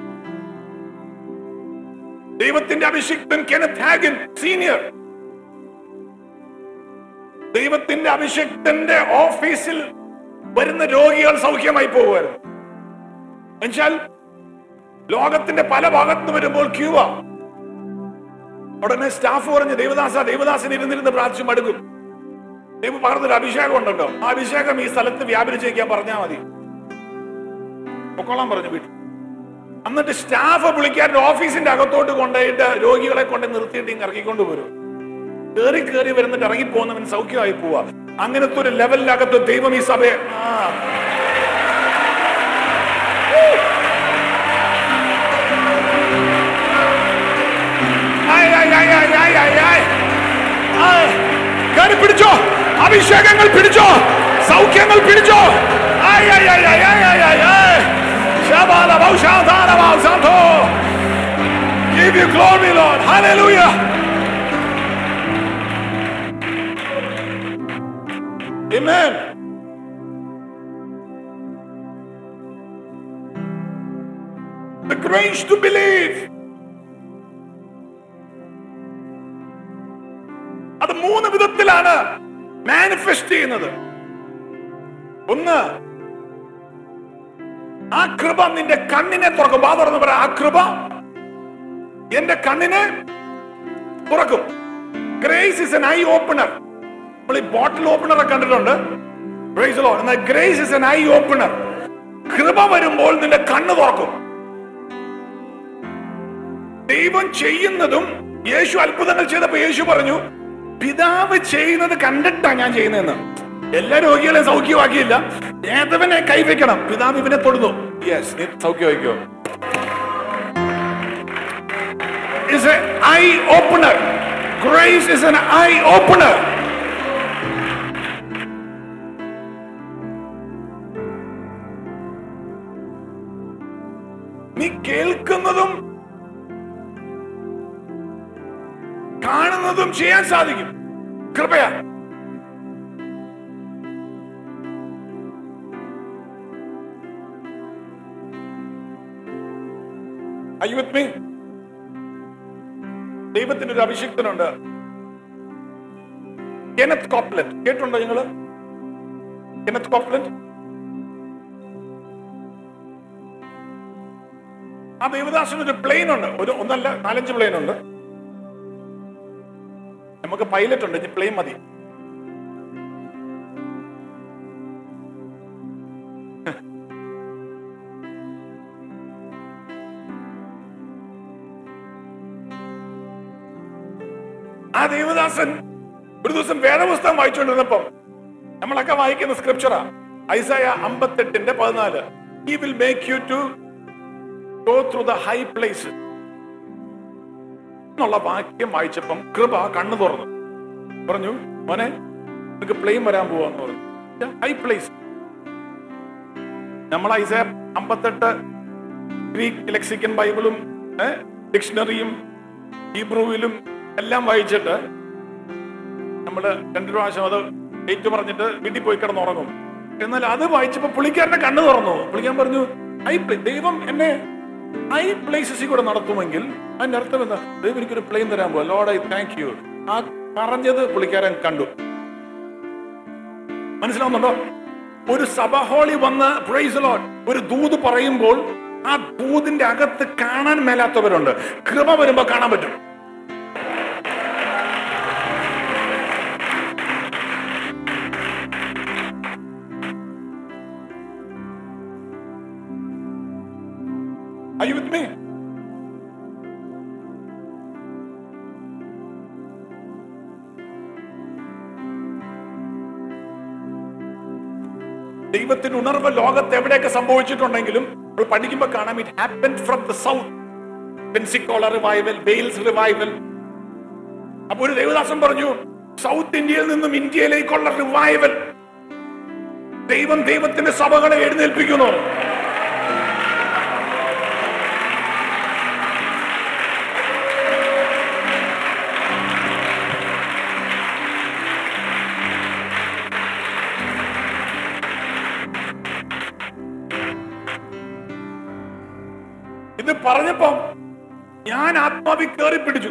ദൈവത്തിന്റെ അഭിഷിക്തൻ കെനത്ത് ഹാഗൻ സീനിയർ ദൈവത്തിന്റെ അഭിഷിക്തന്റെ ഓഫീസിൽ വരുന്ന രോഗികൾ സൗഖ്യമായി പോകുമായിരുന്നു എന്നുവെച്ചാൽ ലോകത്തിന്റെ പല ഭാഗത്ത് വരുമ്പോൾ ക്യൂവ ഉടനെ സ്റ്റാഫ് പറഞ്ഞ് ദേവദാസ ദേവദാസൻ ഇരുന്നിരുന്ന് പ്രാർത്ഥിച്ചു മടുക്കും ദൈവം പറഞ്ഞൊരു അഭിഷേകം ഉണ്ടല്ലോ ആ അഭിഷേകം ഈ സ്ഥലത്ത് വ്യാപരിച്ചേക്കാൻ പറഞ്ഞാൽ മതി പൊക്കോളാൻ പറഞ്ഞു വീട്ടിൽ എന്നിട്ട് സ്റ്റാഫ് വിളിക്കാൻ ഓഫീസിന്റെ അകത്തോട്ട് കൊണ്ടുപോയിട്ട് രോഗികളെ കൊണ്ട് നിർത്തിയിട്ട് ഇങ്ങ് ഇറക്കിക്കൊണ്ട് വരും കേറി കേറി വരുന്നിട്ട് ഇറങ്ങി പോകുന്നവൻ സൗഖ്യമായി പോവാ അങ്ങനത്തെ ഒരു ലെവലിനകത്ത് ദൈവം ഈ സഭയെ ആ ആയ്, ആയ്, ആയ്, ആയ്, ആയ്, ആയ്, ആയ്. ആയ്. കേറി പിടിച്ചോ അഭിഷേകങ്ങൾ പിടിച്ചോ സൗഖ്യങ്ങൾ പിടിച്ചോ ആയ്, ആയ്, ആയ്, ആയ്, ആയ്, ആയ്, ആയ്, ആയ്. ശബാല ഭൗഷാധാര ഭൗസാധോ. Give you glory, Lord. Hallelujah. Amen. The grace to believe. അത് മൂന്ന് വിധത്തിലാണ് മാനിഫെസ്റ്റ് ചെയ്യുന്നത് ഒന്ന് ആ കൃപ നിന്റെ കണ്ണിനെ തുറക്കും വാ തുറന്ന് പറ ആ കൃപ എന്റെ കണ്ണിനെ തുറക്കും grace is an eye opener നമ്മൾ ഈ ബോട്ടിൽ ഓപ്പണർ ഒക്കെ കണ്ടിട്ടുണ്ട് Praise the Lord. എന്നാൽ grace is an eye opener കൃപ വരുമ്പോൾ നിന്റെ കണ്ണ് തുറക്കും ദൈവം ചെയ്യുന്നതും യേശു അത്ഭുതങ്ങൾ ചെയ്തപ്പോ യേശു പറഞ്ഞു പിതാവ് ചെയ്യുന്നത് കണ്ടിട്ടാ ഞാൻ ചെയ്യുന്നതെന്ന് എല്ലാ രോഗികളെ സൗഖ്യമാക്കിയില്ല ഏതവനെ കൈവയ്ക്കണം പിതാവ് ഇവനെ തൊടുന്നു യെസ് നീ സൗഖ്യമാക്കിയോ is an eye opener. Grace is an eye opener. നീ കേൾക്കുന്നതും കാണുന്നതും ചെയ്യാൻ സാധിക്കും കൃപയാ Are you with me? ദൈവത്തിന്റെ ഒരു അഭിഷിക്തനുണ്ട് കെനത്ത് കോപ്ലറ്റ് കേട്ടുണ്ടോ നിങ്ങള് കെനത്ത് കോപ്ലറ്റ് ആ ദേവദാസന് ഒരു പ്ലെയിൻ ഉണ്ട് ഒരു ഒന്നല്ല നാലഞ്ച് പ്ലെയിൻ ഉണ്ട് നമുക്ക് പൈലറ്റ് ഉണ്ട് ഇനി പ്ലെയിൻ മതി ആ ദേവദാസൻ ഒരു ദിവസം വേദപുസ്തകം വായിച്ചുകൊണ്ടിരുന്നപ്പം നമ്മളൊക്കെ വായിക്കുന്ന സ്ക്രിപ്ചറാ ഐസായ അമ്പത്തെട്ടിന്റെ പതിനാല് he will make you to go through the high place എന്നുള്ള വാക്യം വായിച്ചപ്പം കൃപ കണ്ണു തുറന്നു പറഞ്ഞു മോനെ നിനക്ക് പ്ലെയിൻ വരാൻ പോവാന്ന് പറഞ്ഞു ഹൈ പ്ലേസ് നമ്മൾ ഐസായ അമ്പത്തെട്ട് ഗ്രീക്ക് ലെക്സിക്കൻ ബൈബിളും ഡിക്ഷണറിയും ഹീബ്രുവിലും എല്ലാം വായിച്ചിട്ട് നമ്മള് രണ്ടു പ്രാവശ്യം അത് ഏറ്റു പറഞ്ഞിട്ട് വീട്ടിൽ പോയി കിടന്നുറങ്ങും എന്നാൽ അത് വായിച്ചപ്പോ പുള്ളിക്കാരനെ കണ്ണു തുറന്നു പുള്ളിക്കാരൻ പറഞ്ഞു ഐ പ്ലേ ദൈവം എന്നെ ഐ പ്ലേസസിൽ കൂടെ നടത്തുമെങ്കിൽ അതിന്റെ അർത്ഥം എന്താ ദൈവം എനിക്കൊരു പ്ലെയിൻ തരാൻ പോവാ ലോഡ് ഐ താങ്ക് യു ആ പറഞ്ഞത് പുള്ളിക്കാരൻ കണ്ടു മനസ്സിലാവുന്നുണ്ടോ ഒരു സഭഹോളി വന്ന് പ്രൈസ് ലോഡ് ഒരു ദൂത് പറയുമ്പോൾ ആ ദൂതിന്റെ അകത്ത് കാണാൻ മേലാത്തവരുണ്ട് കൃപ വരുമ്പോ കാണാൻ പറ്റും Are you with me? ദൈവത്തിന്റെ ഉണർവ് ലോകത്ത് എവിടെയൊക്കെ സംഭവിച്ചിട്ടുണ്ടെങ്കിലും നമ്മൾ പഠിക്കുമ്പോൾ കാണാം it happen from the south Pensacola revival Wales revival അപ്പൊ ഒരു ദേവദാസൻ പറഞ്ഞു സൗത്ത് ഇന്ത്യയിൽ നിന്നും ഇന്ത്യയിലേക്കുള്ള റിവൈവൽ ദൈവം ദൈവത്തിന്റെ സഭകളെ എഴുന്നേൽപ്പിക്കുന്നു ഇത് പറഞ്ഞപ്പോ ഞാൻ ആത്മാവി കയറി പിടിച്ചു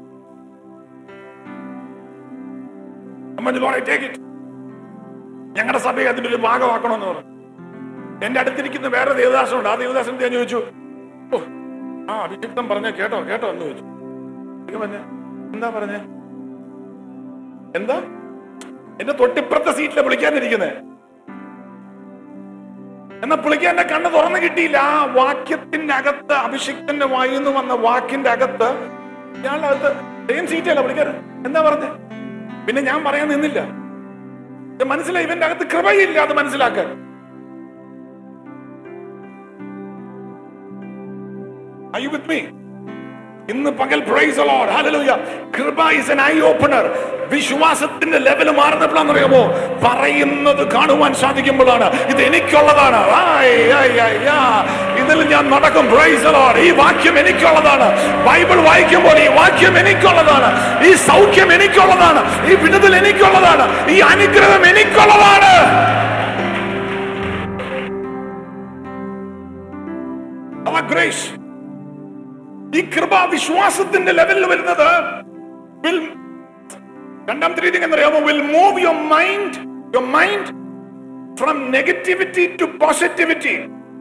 ഞങ്ങളുടെ സഭയെ അതിന്റെ ഒരു ഭാഗമാക്കണമെന്ന് പറഞ്ഞു എന്റെ അടുത്തിരിക്കുന്ന വേറെ ദേവദാസനുണ്ട് ആ ദേവദാസൻ ഞാൻ ചോദിച്ചു ഓ ആ അഭിഷിക്തം പറഞ്ഞ കേട്ടോ കേട്ടോ എന്ന് ചോദിച്ചു എനിക്ക് പറഞ്ഞ എന്താ പറഞ്ഞേ എന്താ എന്റെ തൊട്ടിപ്പുറത്തെ സീറ്റിലെ വിളിക്കാനിരിക്കുന്നേ എന്നാ പുള്ളിക്ക് എന്റെ കണ്ണ് തുറന്നു കിട്ടിയില്ല ആ വാക്യത്തിന്റെ അകത്ത് അഭിഷിക്തന്റെ വായിന്ന് വന്ന വാക്കിന്റെ അകത്ത് ഇയാളുടെ അകത്ത് സെയിം സീറ്റല്ല പുള്ളിക്കാരൻ എന്താ പറഞ്ഞേ പിന്നെ ഞാൻ പറയാൻ നിന്നില്ല ഇത് മനസ്സിലായി ഇവന്റെ അകത്ത് കൃപയില്ല അത് മനസ്സിലാക്കാൻ Are you with me? ഇന്ന് പകൽ പ്രൈസ് ലോർഡ് ഹല്ലേലൂയ കൃപ ഈസ് an eye opener വിശ്വാസത്തിന്റെ ലെവൽ മാറുന്നപ്പോഴാണെന്ന് അറിയാമോ പറയുന്നത് കാണുവാൻ സാധിക്കുമ്പോഴാണ് ഇത് എനിക്കുള്ളതാണ് ആയ്, ആയ്, ആയ്, ആ. ഇതിൽ ഞാൻ നടക്കും പ്രൈസ് ലോർഡ് ഈ വാക്യം എനിക്കുള്ളതാണ് ബൈബിൾ വായിക്കുമ്പോൾ ഈ വാക്യം എനിക്കുള്ളതാണ് ഈ സൗഖ്യം എനിക്കുള്ളതാണ് ഈ വിടുതൽ എനിക്കുള്ളതാണ് ഈ അനുഗ്രഹം എനിക്കുള്ളതാണ് Our grace ഈ കൃപ വിശ്വാസത്തിന്റെ ലെവലിൽ വരുന്നത് will രണ്ടാമത്തെ രീതി എന്നറിയാമോ will move your mind your mind from negativity to positivity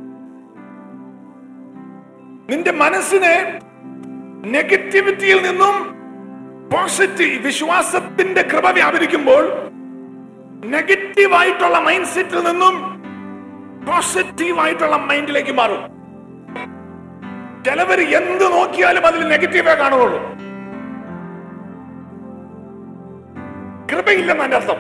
നിന്റെ മനസ്സിനെ നെഗറ്റിവിറ്റിയിൽ നിന്നും പോസിറ്റീവ് വിശ്വാസത്തിന്റെ കൃപ വ്യാപരിക്കുമ്പോൾ നെഗറ്റീവ് ആയിട്ടുള്ള മൈൻഡ് സെറ്റിൽ നിന്നും പോസിറ്റീവ് ആയിട്ടുള്ള മൈൻഡിലേക്ക് മാറും ചിലവർ എന്ത് നോക്കിയാലും അതിൽ നെഗറ്റീവേ കാണുകയുള്ളൂ കൃപയില്ലെന്ന് എന്റെ അർത്ഥം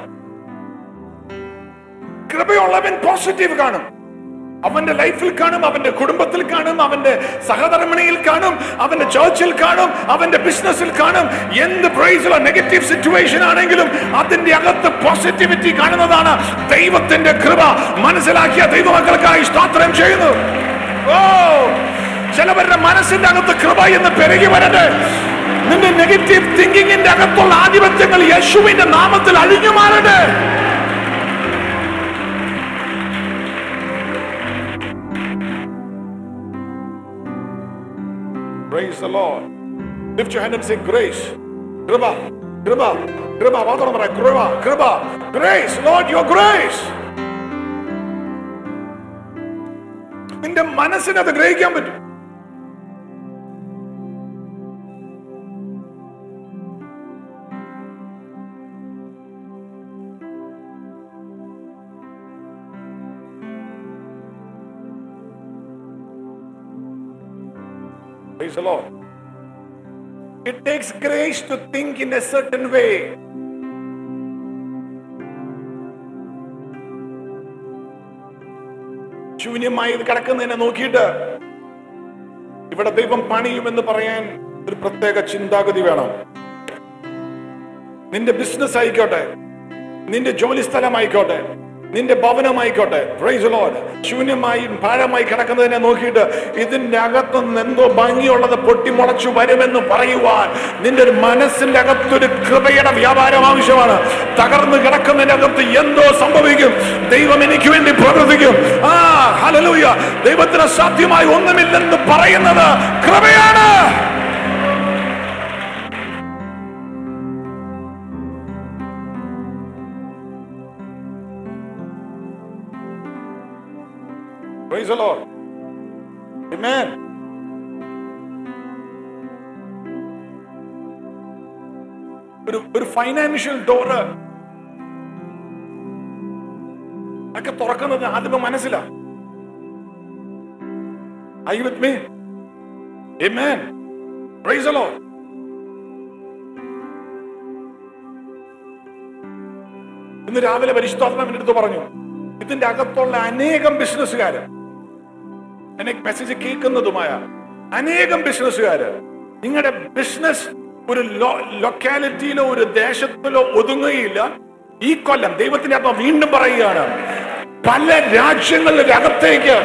കൃപയുള്ളവൻ പോസിറ്റീവ് കാണും അവന്റെ ലൈഫിൽ കാണും അവന്റെ കുടുംബത്തിൽ കാണും അവന്റെ സഹധർമ്മിണിയിൽ കാണും അവന്റെ ചേർച്ചിൽ കാണും അവന്റെ ബിസിനസ്സിൽ കാണും എന്ത് പ്രൈസിലോ നെഗറ്റീവ് സിറ്റുവേഷൻ ആണെങ്കിലും അതിന്റെ അകത്ത് പോസിറ്റിവിറ്റി കാണുന്നതാണ് ദൈവത്തിന്റെ കൃപ മനസ്സിലാക്കിയ ദൈവമക്കൾക്കായി സ്തോത്രം ചെയ്യുന്നു ഓ ചിലവരുടെ മനസ്സിന്റെ അകത്ത് കൃപ എന്ന് പെരുകി വരട്ടെ നിന്റെ നെഗറ്റീവ് തിങ്കിങ്ങിന്റെ അകത്തുള്ള ആധിപത്യങ്ങൾ യേശുവിന്റെ നാമത്തിൽ അഴിഞ്ഞു മാറട്ടെ Praise the Lord. Lift your hand and say grace. കൃപ കൃപ കൃപ മാത്രം പറയാം കൃപ കൃപ ഗ്രേസ് ലോഡ് യുവർ ഗ്രേസ് നിന്റെ മനസ്സിന് അത് ഗ്രഹിക്കാൻ പറ്റും Praise the Lord. It takes grace to think in a certain way. ശൂന്യമായി ഇത് കിടക്കുന്നതിനെ നോക്കിയിട്ട് ഇവിടെ ദൈവം പണിയുമെന്ന് പറയാൻ ഒരു പ്രത്യേക ചിന്താഗതി വേണം നിന്റെ ബിസിനസ് ആയിക്കോട്ടെ നിന്റെ ജോലി സ്ഥലമായിക്കോട്ടെ നിന്റെ ഭവനമായിക്കോട്ടെ പ്രൈസ് ലോഡ് ശൂന്യമായി പാഴമായി കിടക്കുന്നതിനെ നോക്കിയിട്ട് ഇതിന്റെ അകത്തുനിന്ന് എന്തോ ഭംഗിയുള്ളത് പൊട്ടിമുളച്ചു വരുമെന്ന് പറയുവാൻ നിന്റെ ഒരു മനസ്സിന്റെ അകത്തൊരു കൃപയുടെ വ്യാപാരം ആവശ്യമാണ് തകർന്നു കിടക്കുന്നതിന്റെ അകത്ത് എന്തോ സംഭവിക്കും ദൈവം എനിക്ക് വേണ്ടി പ്രവർത്തിക്കും ആ ഹലലൂയ ദൈവത്തിന് സാധ്യമായി ഒന്നുമില്ലെന്ന് പറയുന്നത് കൃപയാണ് Praise the Lord. Amen. ഒരു ഒരു ഫൈനാൻഷ്യൽ ഡോറ് ഒക്കെ തുറക്കുന്നത് ആദ്യമേ മനസ്സിലാ Are you with me? Amen. Praise the Lord. ഇന്ന് രാവിലെ പരിശുദ്ധാത്മാവിന്റെ അടുത്ത് പറഞ്ഞു ഇതിന്റെ അകത്തുള്ള അനേകം ബിസിനസ്സുകാര് എന്നെ മെസ്സേജ് കേൾക്കുന്നതുമായ അനേകം ബിസിനസ്സുകാര് നിങ്ങളുടെ ബിസിനസ് ഒരു ലൊക്കാലിറ്റിയിലോ ഒരു ദേശത്തിലോ ഒതുങ്ങുകയില്ല ഈ കൊല്ലം ദൈവത്തിന്റെ ആത്മ വീണ്ടും പറയുകയാണ് പല രാജ്യങ്ങളുടെ അകത്തേക്ക്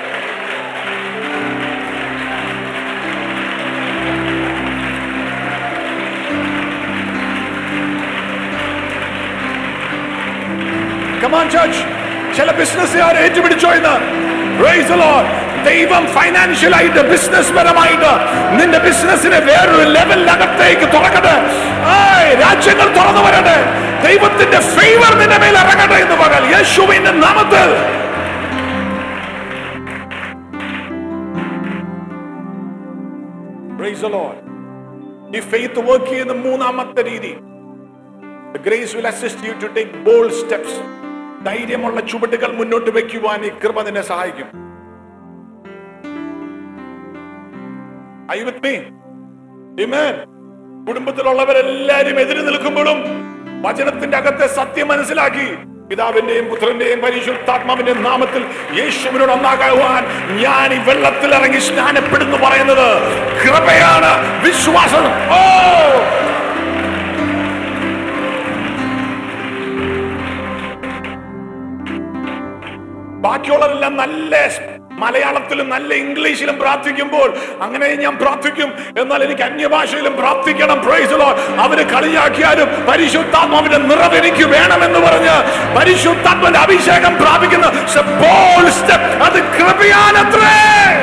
കമാൻ ചർച്ച് ചില ബിസിനസ്സുകാർ ഏറ്റുപിടിച്ചോ ഇന്ന് Praise the Lord. ദൈവം ഫൈനാൻഷ്യൽ ആയിട്ട് ബിസിനസ് പരമായിട്ട് നിന്റെ ബിസിനസിനെ വേറൊരു ലെവലിനകത്തേക്ക് തുറക്കട്ടെ ആയ്, രാജ്യങ്ങൾ തുറന്നു വരട്ടെ ദൈവത്തിന്റെ ഫേവർ നിന്റെ മേൽ ഇറങ്ങട്ടെ എന്ന് പകൽ യേശുവിന്റെ നാമത്തിൽ Praise the Lord. ഈ ഫെയ്ത്ത് വർക്ക് ചെയ്യുന്ന മൂന്നാമത്തെ രീതി The grace will assist you to take bold steps. ധൈര്യമുള്ള ചുവടുകൾ മുന്നോട്ട് വെക്കുവാൻ ഈ കൃപ നിന്നെ സഹായിക്കും Are you with me? Amen. കുടുംബത്തിലുള്ളവരെല്ലാരും എതിര് നിൽക്കുമ്പോഴും വചനത്തിന്റെ അകത്തെ സത്യം മനസ്സിലാക്കി പിതാവിന്റെയും പുത്രന്റെയും പരിശുദ്ധാത്മാവിന്റെയും നാമത്തിൽ യേശുവിനോട് ഒന്നാകാൻ ഞാൻ ഈ വെള്ളത്തിൽ ഇറങ്ങി സ്നാനപ്പെടുന്നു പറയുന്നത് കൃപയാണ് വിശ്വാസം ഓ ബാക്കിയുള്ളവരെല്ലാം നല്ല മലയാളത്തിലും നല്ല ഇംഗ്ലീഷിലും പ്രാർത്ഥിക്കുമ്പോൾ അങ്ങനെ ഞാൻ പ്രാർത്ഥിക്കും എന്നാൽ എനിക്ക് അന്യഭാഷയിലും പ്രാർത്ഥിക്കണം പ്രൈസ് ലോർഡ് അവര് കളിയാക്കിയാലും പരിശുദ്ധാത്മാവിന്റെ നിറവ് എനിക്ക് വേണമെന്ന് പറഞ്ഞ് പരിശുദ്ധാത്മാവിന്റെ അഭിഷേകം പ്രാപിക്കുന്ന it's a bold step. അത് കൃപയാനത്രേ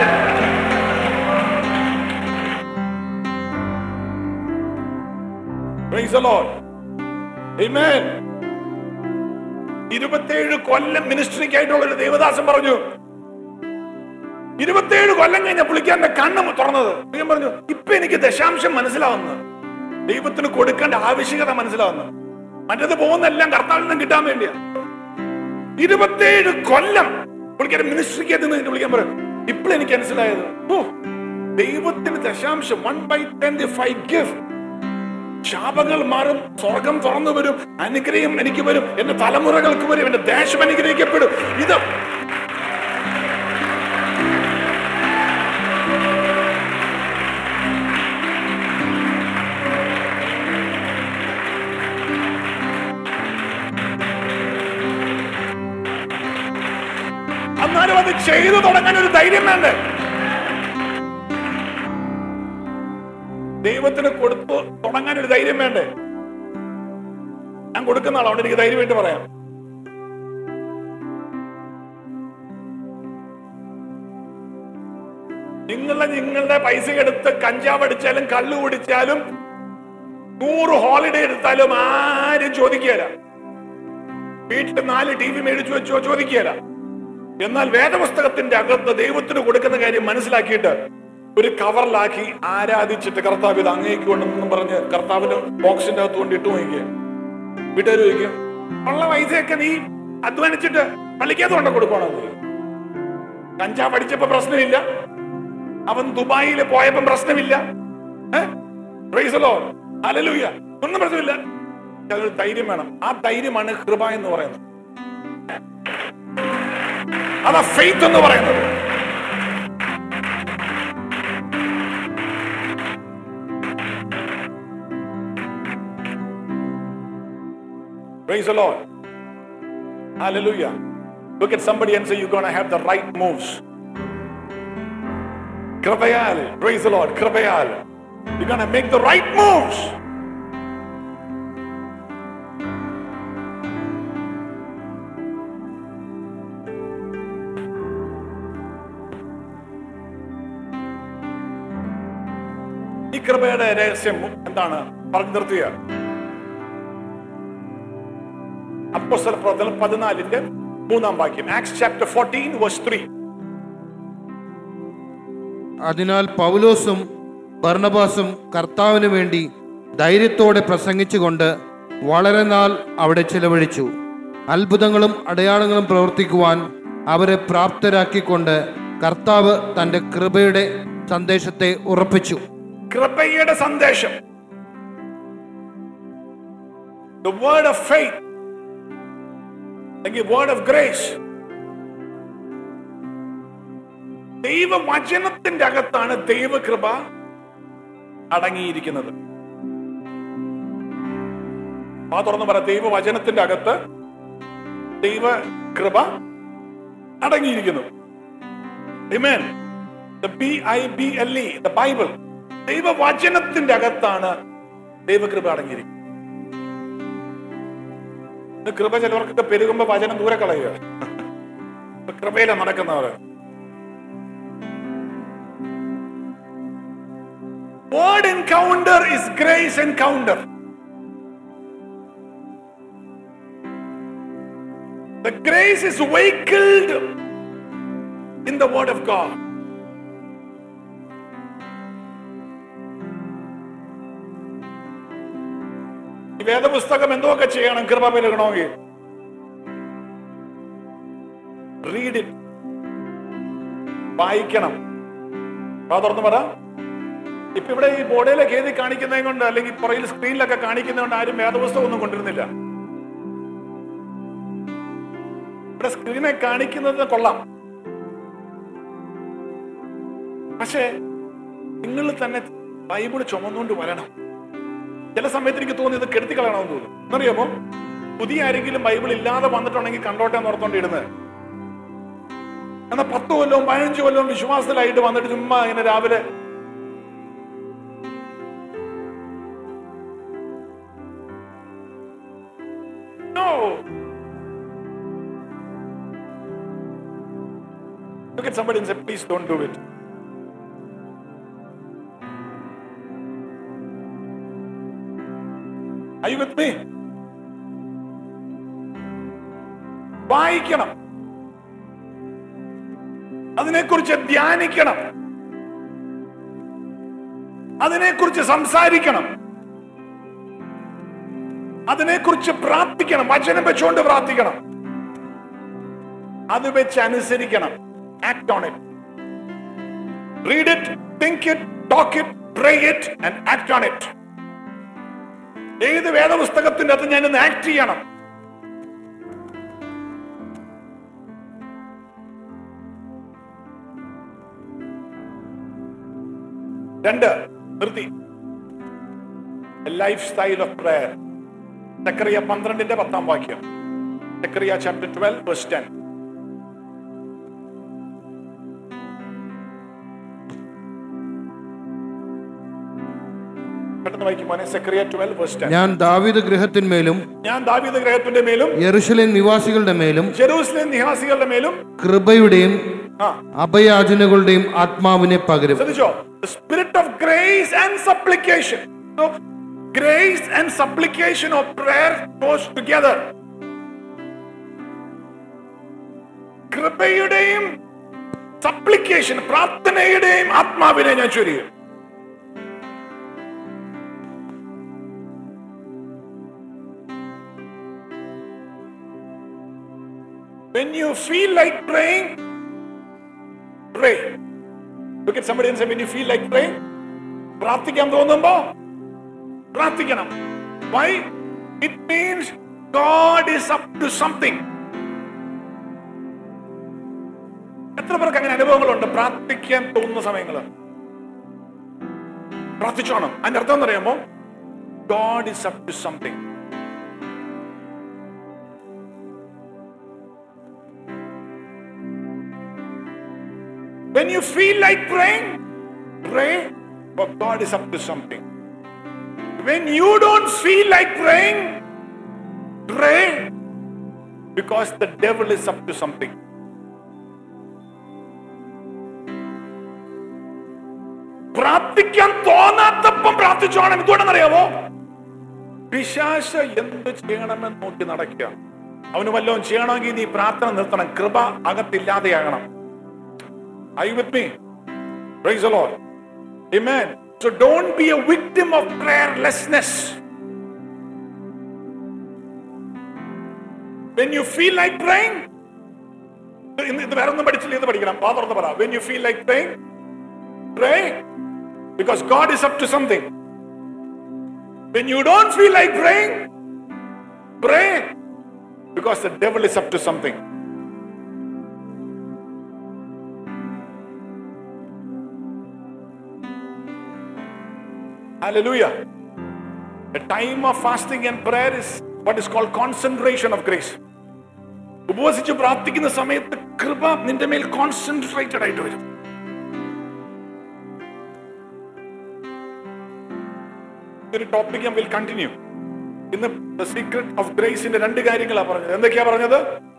Praise the Lord. Amen. ഇരുപത്തേഴ് കൊല്ലം മിനിസ്ട്രിക്കായിട്ടുള്ള ഒരു ദേവദാസൻ പറഞ്ഞു ഇരുപത്തേഴ് കൊല്ലം കഴിഞ്ഞ പുള്ളിക്കാരന്റെ കണ്ണ് തുറന്നത് ഞാൻ പറഞ്ഞു ഇപ്പൊ എനിക്ക് ദശാംശം മനസ്സിലാവുന്നു ദൈവത്തിന് കൊടുക്കേണ്ട ആവശ്യകത മനസ്സിലാവുന്നു മറ്റത് പോകുന്നെല്ലാം കർത്താവിൽ നിന്ന് കിട്ടാൻ വേണ്ടിയാ ഇരുപത്തേഴ് കൊല്ലം പുള്ളിക്കാരൻ മിനിസ്ട്രിക്കകത്ത് നിന്ന് വിളിക്കാൻ പറയും ഇപ്പോൾ എനിക്ക് മനസ്സിലായത് ഓ ദൈവത്തിന് ദശാംശം one by ten five gift ശാപങ്ങൾ മാറും സ്വർഗം തുറന്നു വരും അനുഗ്രഹം എനിക്ക് വരും എന്റെ തലമുറകൾക്ക് വരും എന്റെ ദേശം അനുഗ്രഹിക്കപ്പെടും ഇത് എന്നാലും അത് ചെയ്തു തുടങ്ങാൻ ഒരു ധൈര്യം വേണ്ടേ ദൈവത്തിന് കൊടുത്തു തുടങ്ങാൻ ഒരു ധൈര്യം വേണ്ടേ ഞാൻ കൊടുക്കുന്ന ആളാണ് എനിക്ക് ധൈര്യമായിട്ട് പറയാം നിങ്ങളെ നിങ്ങളുടെ പൈസ എടുത്ത് കഞ്ചാവ് അടിച്ചാലും കള്ളു കുടിച്ചാലും നൂറ് ഹോളിഡേ എടുത്താലും ആരും ചോദിക്കുകയില്ല വീട്ടിൽ നാല് ടി വി മേടിച്ചു വെച്ചോ ചോദിക്കുകയില്ല എന്നാൽ വേദപുസ്തകത്തിന്റെ അകത്ത് ദൈവത്തിന് കൊടുക്കുന്ന കാര്യം മനസ്സിലാക്കിയിട്ട് ഒരു കവറിലാക്കി ആരാധിച്ചിട്ട് കർത്താവ് ഇത് അങ്ങേക്ക് കൊണ്ടെന്നും പറഞ്ഞ് കർത്താവിന്റെ ബോക്സിന്റെ അകത്ത് കൊണ്ട് ഇട്ടു നോക്കിയ വീട്ടുകാർ ചോദിക്കും ഉള്ള പൈസയൊക്കെ നീ അധ്വാനിച്ചിട്ട് പള്ളിക്കകത്ത് കൊണ്ട് കൊടുക്കണോ കഞ്ചാവ് അടിച്ചപ്പോ പ്രശ്നമില്ല അവൻ ദുബായിൽ പോയപ്പോ പ്രശ്നമില്ല ഏ? Praise the Lord. Hallelujah. ഒന്നും പ്രശ്നമില്ല അതൊരു ധൈര്യം വേണം ആ ധൈര്യമാണ് കൃപ എന്ന് പറയുന്നത് അതാ ഫെയ്ത്ത് എന്ന് പറയുന്നത് Praise the Lord. Hallelujah. Look at somebody and say, You're going to have the right moves. Kripayal. Praise the Lord. Kripayal. You're going to make the right moves. ഈ കൃപയുടെ രഹസ്യം എന്താണ് പറഞ്ഞു നിർത്തുക അപ്പോസ്തല പ്രവർത്തനം പതിനാലിന്റെ മൂന്നാം വാക്യം Acts chapter fourteen verse three അതിനാൽ പൗലോസും ബർണബാസും കർത്താവിന് വേണ്ടി ധൈര്യത്തോടെ പ്രസംഗിച്ചുകൊണ്ട് വളരെ നാൾ അവിടെ ചിലവഴിച്ചു അത്ഭുതങ്ങളും അടയാളങ്ങളും പ്രവർത്തിക്കുവാൻ അവരെ പ്രാപ്തരാക്കിക്കൊണ്ട് കർത്താവ് തന്റെ കൃപയുടെ സന്ദേശത്തെ ഉറപ്പിച്ചു കൃപയുടെ സന്ദേശം the word of faith അല്ലെങ്കിൽ word of grace ദൈവവചനത്തിന്റെ അകത്താണ് ദൈവകൃപ അടങ്ങിയിരിക്കുന്നത് ആ തുറന്നു പറ ദൈവവചനത്തിന്റെ അകത്ത് ദൈവകൃപ അടങ്ങിയിരിക്കുന്നു Amen. The B-I-B-L-E, the Bible. ദൈവവചനത്തിന്റെ അകത്താണ് ദൈവകൃപ അടങ്ങിയിരിക്കുന്നത് ഇത് കൃപ ചിലവർക്കൊക്കെ പെരുകുമ്പോ വചനം ദൂരെ കളയുക ഇപ്പൊ കൃപയില നടക്കുന്നവർ word encounter is grace encounter The grace is vehicled in the word of God. ഈ വേദപുസ്തകം എന്തൊക്കെ ചെയ്യണം കൃപ പെരുകണമെങ്കിൽ റീഡ് ഇറ്റ് വായിക്കണം ആ തുറന്ന് പറ ഇപ്പൊ ഇവിടെ ഈ ബോർഡിലൊക്കെ എഴുതി കാണിക്കുന്നത് കൊണ്ട് അല്ലെങ്കിൽ പുറയിൽ സ്ക്രീനിലൊക്കെ കാണിക്കുന്നത് കൊണ്ട് ആരും വേദപുസ്തകം ഒന്നും കൊണ്ടിരുന്നില്ല ഇവിടെ സ്ക്രീനെ കാണിക്കുന്നത് കൊള്ളാം പക്ഷേ നിങ്ങൾ തന്നെ ബൈബിൾ ചുമന്നുകൊണ്ട് വരണം ചില സമയത്ത് എനിക്ക് തോന്നി ഇത് കെടുത്തി കളയണമെന്ന് തോന്നുന്നു എന്നറിയാമോ പുതിയ ആരെങ്കിലും ബൈബിൾ ഇല്ലാതെ വന്നിട്ടുണ്ടെങ്കിൽ കണ്ടോട്ടെ എന്ന് ഓർത്തോണ്ട് ഇടുന്നത് എന്നാൽ പത്ത് കൊല്ലവും പതിനഞ്ച് കൊല്ലവും വിശ്വാസത്തിലായിട്ട് വന്നിട്ട് ചുമ്മാ ഇങ്ങനെ രാവിലെ No. Look at somebody and say, please don't do it. Are you with me? വായിക്കണം അതിനെക്കുറിച്ച് ധ്യാനിക്കണം അതിനെക്കുറിച്ച് സംസാരിക്കണം അതിനെക്കുറിച്ച് പ്രാർത്ഥിക്കണം വചനം വെച്ചുകൊണ്ട് പ്രാർത്ഥിക്കണം അത് വെച്ച് അനുസരിക്കണം act on it read it think it talk it pray it and act on it ഏത് വേദപുസ്തകത്തിന്റെ അകത്ത് ഞാൻ ഇന്ന് ആക്ട് ചെയ്യണം രണ്ട് നിർത്തി ലൈഫ് സ്റ്റൈൽ ഓഫ് പ്രയർ ചക്രിയ പന്ത്രണ്ടിന്റെ പത്താം വാക്യം ചക്രിയ ചാപ്റ്റർ ട്വൽവ് വേഴ്സ് ടെൻ പെട്ടെന്ന് വായിക്കും മോനെ സെക്രിയ ട്വൽവ് വേഴ്സ് ടെൻ ഞാൻ ദാവീദ് ഗൃഹത്തിന്മേലും ഞാൻ ദാവീദ് ഗ്രഹത്തിന്റെ മേലും യെറുശലേം നിവാസികളുടെ മേലും ജെറൂസലേം നിവാസികളുടെ മേലും കൃപയുടെയും ആ അഭയാചനകളുടെയും ആത്മാവിനെ പകരും ശ്രദ്ധിച്ചോ spirit of grace and supplication grace and supplication of prayer goes together കൃപയുടെയും സപ്ലിക്കേഷൻ പ്രാർത്ഥനയുടെയും ആത്മാവിനെ ഞാൻ ചൊരിയും When you feel like praying, pray. Look at somebody and say, when you feel like praying, പ്രാർത്ഥിക്കാൻ തോന്നുമ്പോ പ്രാർത്ഥിക്കണം why it means God is up to something എത്ര പേർക്ക് അങ്ങനെ അനുഭവങ്ങളുണ്ട് പ്രാർത്ഥിക്കാൻ തോന്നുന്ന സമയങ്ങൾ പ്രാർത്ഥിച്ചോണം അതിന്റെ അർത്ഥം എന്നറിയാമോ God is up to something When you feel like praying, pray, but God is up to something. When you don't feel like praying, pray, because the devil is up to something. പ്രാർത്ഥിക്കാൻ തോന്നാത്തപ്പം പ്രാർത്ഥിച്ചോണം എന്തുകൊണ്ടെന്നറിയാമോ പിശാശ എന്ത് ചെയ്യണമെന്ന് നോക്കി നടക്കുക അവന് വല്ലതും ചെയ്യണമെങ്കിൽ നീ പ്രാർത്ഥന നിർത്തണം കൃപ അകത്തില്ലാതെയാകണം Are you with me? Praise the Lord. Amen. So don't be a victim of prayerlessness. When you feel like praying, ഇന്ന് ഇത് വേറെ ഒന്നും പഠിച്ചില്ല ഇത് പഠിക്കണം വാ തുറന്ന് പറ when you feel like praying pray because God is up to something when you don't feel like praying pray because the devil is up to something Hallelujah. A time of fasting and prayer is what is called concentration of grace. ഉപവസിച്ച് പ്രാർത്ഥിക്കുന്ന സമയത്ത് കൃപ നിന്റെ മേൽ concentrated ആയിട്ട് വരും ഒരു topic ഞാൻ വിൽ കണ്ടിന്യൂ ഇന്ന് ദ സീക്രട്ട് ഓഫ് ഗ്രേസിന്റെ രണ്ട് കാര്യങ്ങളാണ് പറഞ്ഞത് എന്തൊക്കെയാ പറഞ്ഞത്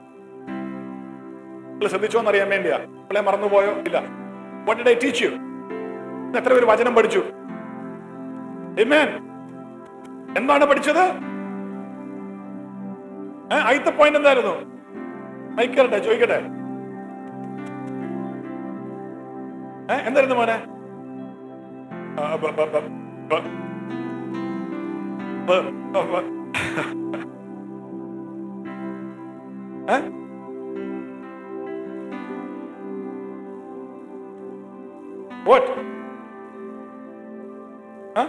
നിങ്ങൾ ശ്രദ്ധിച്ചോന്ന് അറിയാൻ വേണ്ടിയാ നിങ്ങളെ മറന്നുപോയോ ഇല്ല what did I teach you എത്ര പേര് വചനം പഠിച്ചു Amen. എന്താണ് പഠിച്ചത് ഏ, ആദ്യത്തെ പോയിന്റ് എന്തായിരുന്നു മൈക്കറട്ടെ ചോദിക്കട്ടെ ഏ, എന്തായിരുന്നു മോനെ ആ, ബ, ബ, ബ, ബ. ബ, ബ, ബ. ഏ? What? Huh?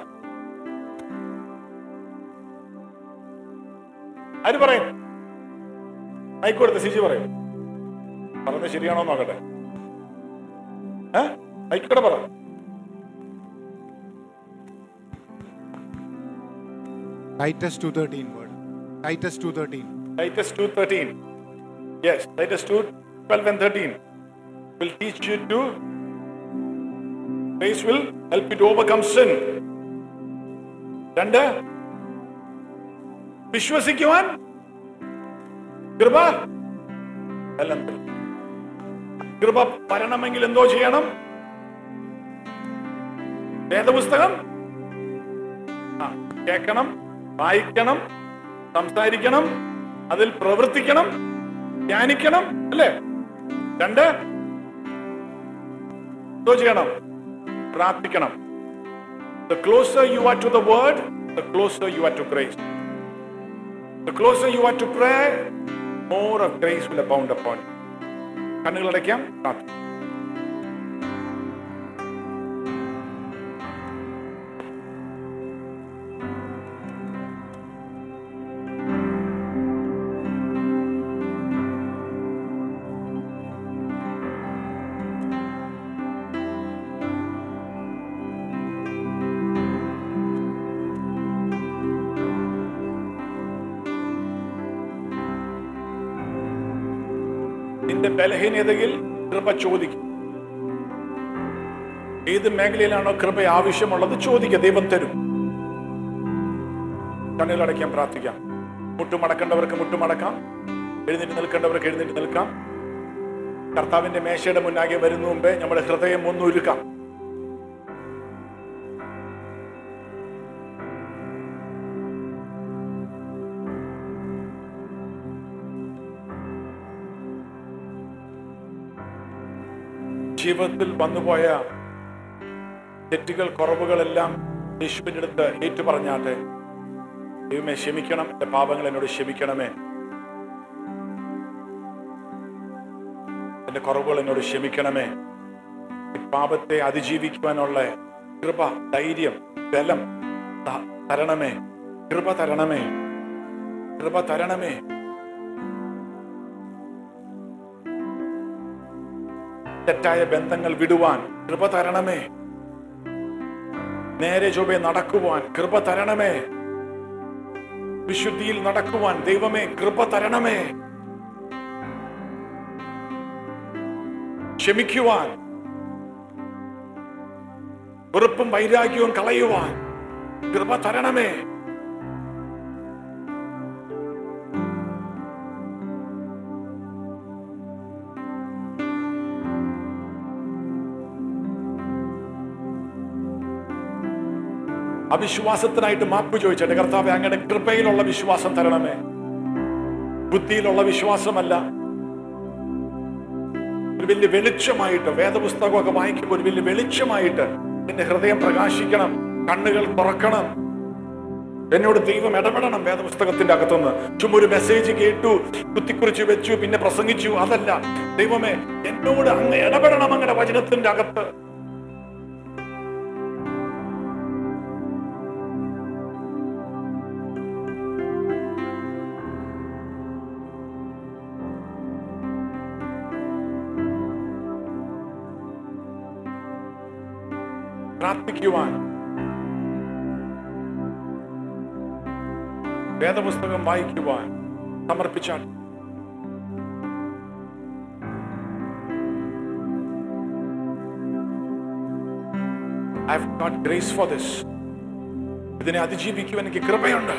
ആര് പറയും മൈക്ക് കൊടുത്ത് സിജി പറയും പറഞ്ഞത് ശരിയാണോ എന്ന് നോക്കട്ടെ ഏ മൈക്കടെ പറ Titus 2.13 word. Titus 2.13. Titus 2.13 yes Titus 2 12 and 13 will teach you to grace will help you to overcome sin രണ്ട് വിശ്വസിക്കുവാൻ കൃപ എല്ലാം തരും. കൃപ വരണമെങ്കിൽ എന്തോ ചെയ്യണം വേദപുസ്തകം ആ, കേൾക്കണം വായിക്കണം സംസാരിക്കണം അതിൽ പ്രവർത്തിക്കണം ധ്യാനിക്കണം അല്ലേ രണ്ട് എന്തോ ചെയ്യണം പ്രാർത്ഥിക്കണം The closer you are to the word, the closer you are to grace. The closer you are to prayer, more of grace will abound upon you. കണ്ണുകളടയ്ക്കാം പ്രാർത്ഥിക്കാം നിന്റെ ബലഹീനതയിൽ കൃപ ചോദിക്കും ഏത് മേഖലയിലാണോ കൃപ ആവശ്യമുള്ളത് ചോദിക്കുക ദൈവം തരും കണ്ണുകളടയ്ക്കാൻ പ്രാർത്ഥിക്കാം മുട്ടുമടക്കേണ്ടവർക്ക് മുട്ടുമടക്കാം എഴുന്നേറ്റ് നിൽക്കേണ്ടവർക്ക് എഴുന്നേറ്റ് നിൽക്കാം കർത്താവിന്റെ മേശയുടെ മുന്നാകെ വരുന്ന മുമ്പേ നമ്മുടെ ഹൃദയം ഒന്നൊരുക്കാം ജീവിതത്തിൽ വന്നുപോയ തെറ്റുകൾ കുറവുകളെല്ലാം യേശുവിൻ്റെ അടുത്ത് ഏറ്റുപറഞ്ഞാട്ടെ ദൈവമേ ക്ഷമിക്കണം എന്റെ പാപങ്ങൾ എന്നോട് ക്ഷമിക്കണമേ എന്റെ കുറവുകൾ എന്നോട് ക്ഷമിക്കണമേ ഈ പാപത്തെ അതിജീവിക്കുവാനുള്ള കൃപ ധൈര്യം ബലം ദാ- തരണമേ കൃപ തരണമേ കൃപ തരണമേ തെറ്റായ ബന്ധങ്ങൾ വിടുവാൻ കൃപ തരണമേ നേരെ ചൊവ്വെ നടക്കുവാൻ കൃപ തരണമേ വിശുദ്ധിയിൽ നടക്കുവാൻ ദൈവമേ കൃപ തരണമേ ക്ഷമിക്കുവാൻ വെറുപ്പും വൈരാഗ്യവും കളയുവാൻ കൃപ തരണമേ അവിശ്വാസത്തിനായിട്ട് മാപ്പ് ചോദിച്ചിട്ട് കർത്താവ് അങ്ങയുടെ കൃപയിലുള്ള വിശ്വാസം തരണമേ ബുദ്ധിയിലുള്ള വിശ്വാസമല്ല ഒരു വലിയ വെളിച്ചമായിട്ട് വേദപുസ്തകമൊക്കെ വായിക്കുമ്പോൾ ഒരു വലിയ വെളിച്ചമായിട്ട് എന്റെ ഹൃദയം പ്രകാശിക്കണം കണ്ണുകൾ തുറക്കണം എന്നോട് ദൈവം ഇടപെടണം വേദപുസ്തകത്തിന്റെ അകത്തുനിന്ന് ചുമ്മാ ഒരു മെസ്സേജ് കേട്ടു കുത്തിക്കുറിച്ച് വെച്ചു പിന്നെ പ്രസംഗിച്ചു അതല്ല ദൈവമേ എന്നോട് അങ്ങ് ഇടപെടണം അങ്ങയുടെ വചനത്തിന്റെ അകത്ത് പ്രാർത്ഥിക്കുവാൻ വേദപുസ്തകം വായിക്കുവാൻ സമർപ്പിച്ചാൽ I have got grace for this ഇതിനെ അതിജീവിക്കുവാൻ എനിക്ക് കൃപയുണ്ട്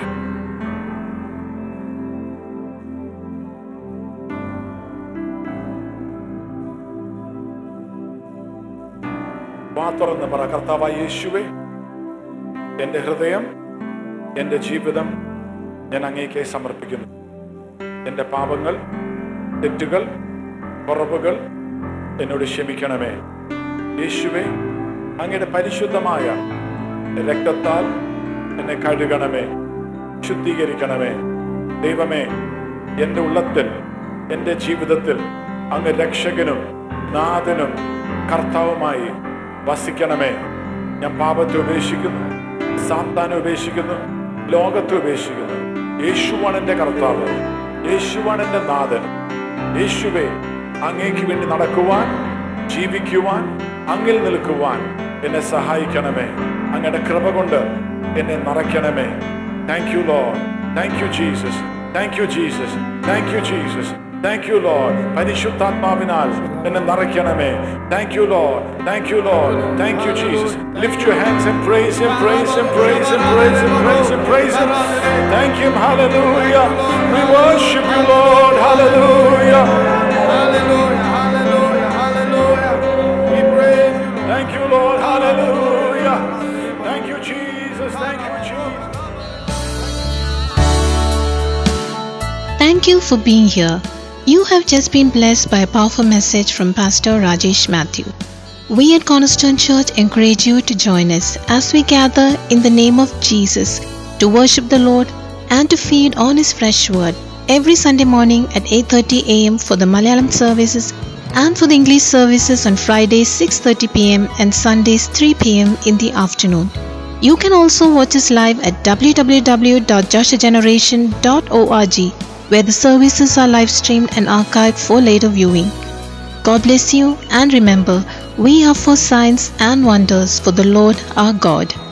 വാ തുറന്ന് പറ കർത്താവായ യേശുവേ എന്റെ ഹൃദയം എന്റെ ജീവിതം ഞാൻ അങ്ങേക്ക് സമർപ്പിക്കുന്നു എന്റെ പാപങ്ങൾ തെറ്റുകൾ കുറവുകൾ എന്നോട് ക്ഷമിക്കണമേ യേശുവേ അങ്ങയുടെ പരിശുദ്ധമായ രക്തത്താൽ എന്നെ കഴുകണമേ ശുദ്ധീകരിക്കണമേ ദൈവമേ എൻ്റെ ഉള്ളത്തിൽ എൻ്റെ ജീവിതത്തിൽ അങ്ങ് രക്ഷകനും നാഥനും കർത്താവുമായി വസിക്കണമേ ഞാൻ പാപത്തെ ഉപേക്ഷിക്കുന്നു സാത്താനെ ഉപേക്ഷിക്കുന്നു ലോകത്തെ ഉപേക്ഷിക്കുന്നു യേശുവാണ് എൻ്റെ കർത്താവ് യേശുവാണ് എൻ്റെ നാഥൻ യേശുവെ അങ്ങേക്ക് വേണ്ടി നടക്കുവാൻ ജീവിക്കുവാൻ അങ്ങിൽ നിൽക്കുവാൻ എന്നെ സഹായിക്കണമേ അങ്ങയുടെ കൃപ കൊണ്ട് എന്നെ നിറയ്ക്കണമേ thank you Lord thank you Jesus thank you Jesus thank you Jesus thank you Lord പരിശുദ്ധാത്മാവിനാൽ എന്നെ നിറയ്ക്കണമേ thank you Lord thank you Lord thank you Jesus lift your hands and praise him praise him praise him praise him praise him praise him thank you hallelujah we worship you Lord hallelujah Hallelujah, hallelujah, hallelujah. We praise you. Thank you, Lord. Hallelujah. Thank you, Jesus. Thank you, Jesus. Thank you for being here. You have just been blessed by a powerful message from Pastor Rajesh Matthew. We at Cornerstone Church encourage you to join us as we gather in the name of Jesus to worship the Lord and to feed on his fresh word every Sunday morning at 8:30 a.m. for the Malayalam services and for the English services on Fridays 6:30 p.m. and Sundays 3 p.m. in the afternoon. You can also watch us live at www.joshageneration.org where the services are live streamed and archived for later viewing. God bless you and remember, we are for signs and wonders for the Lord our God.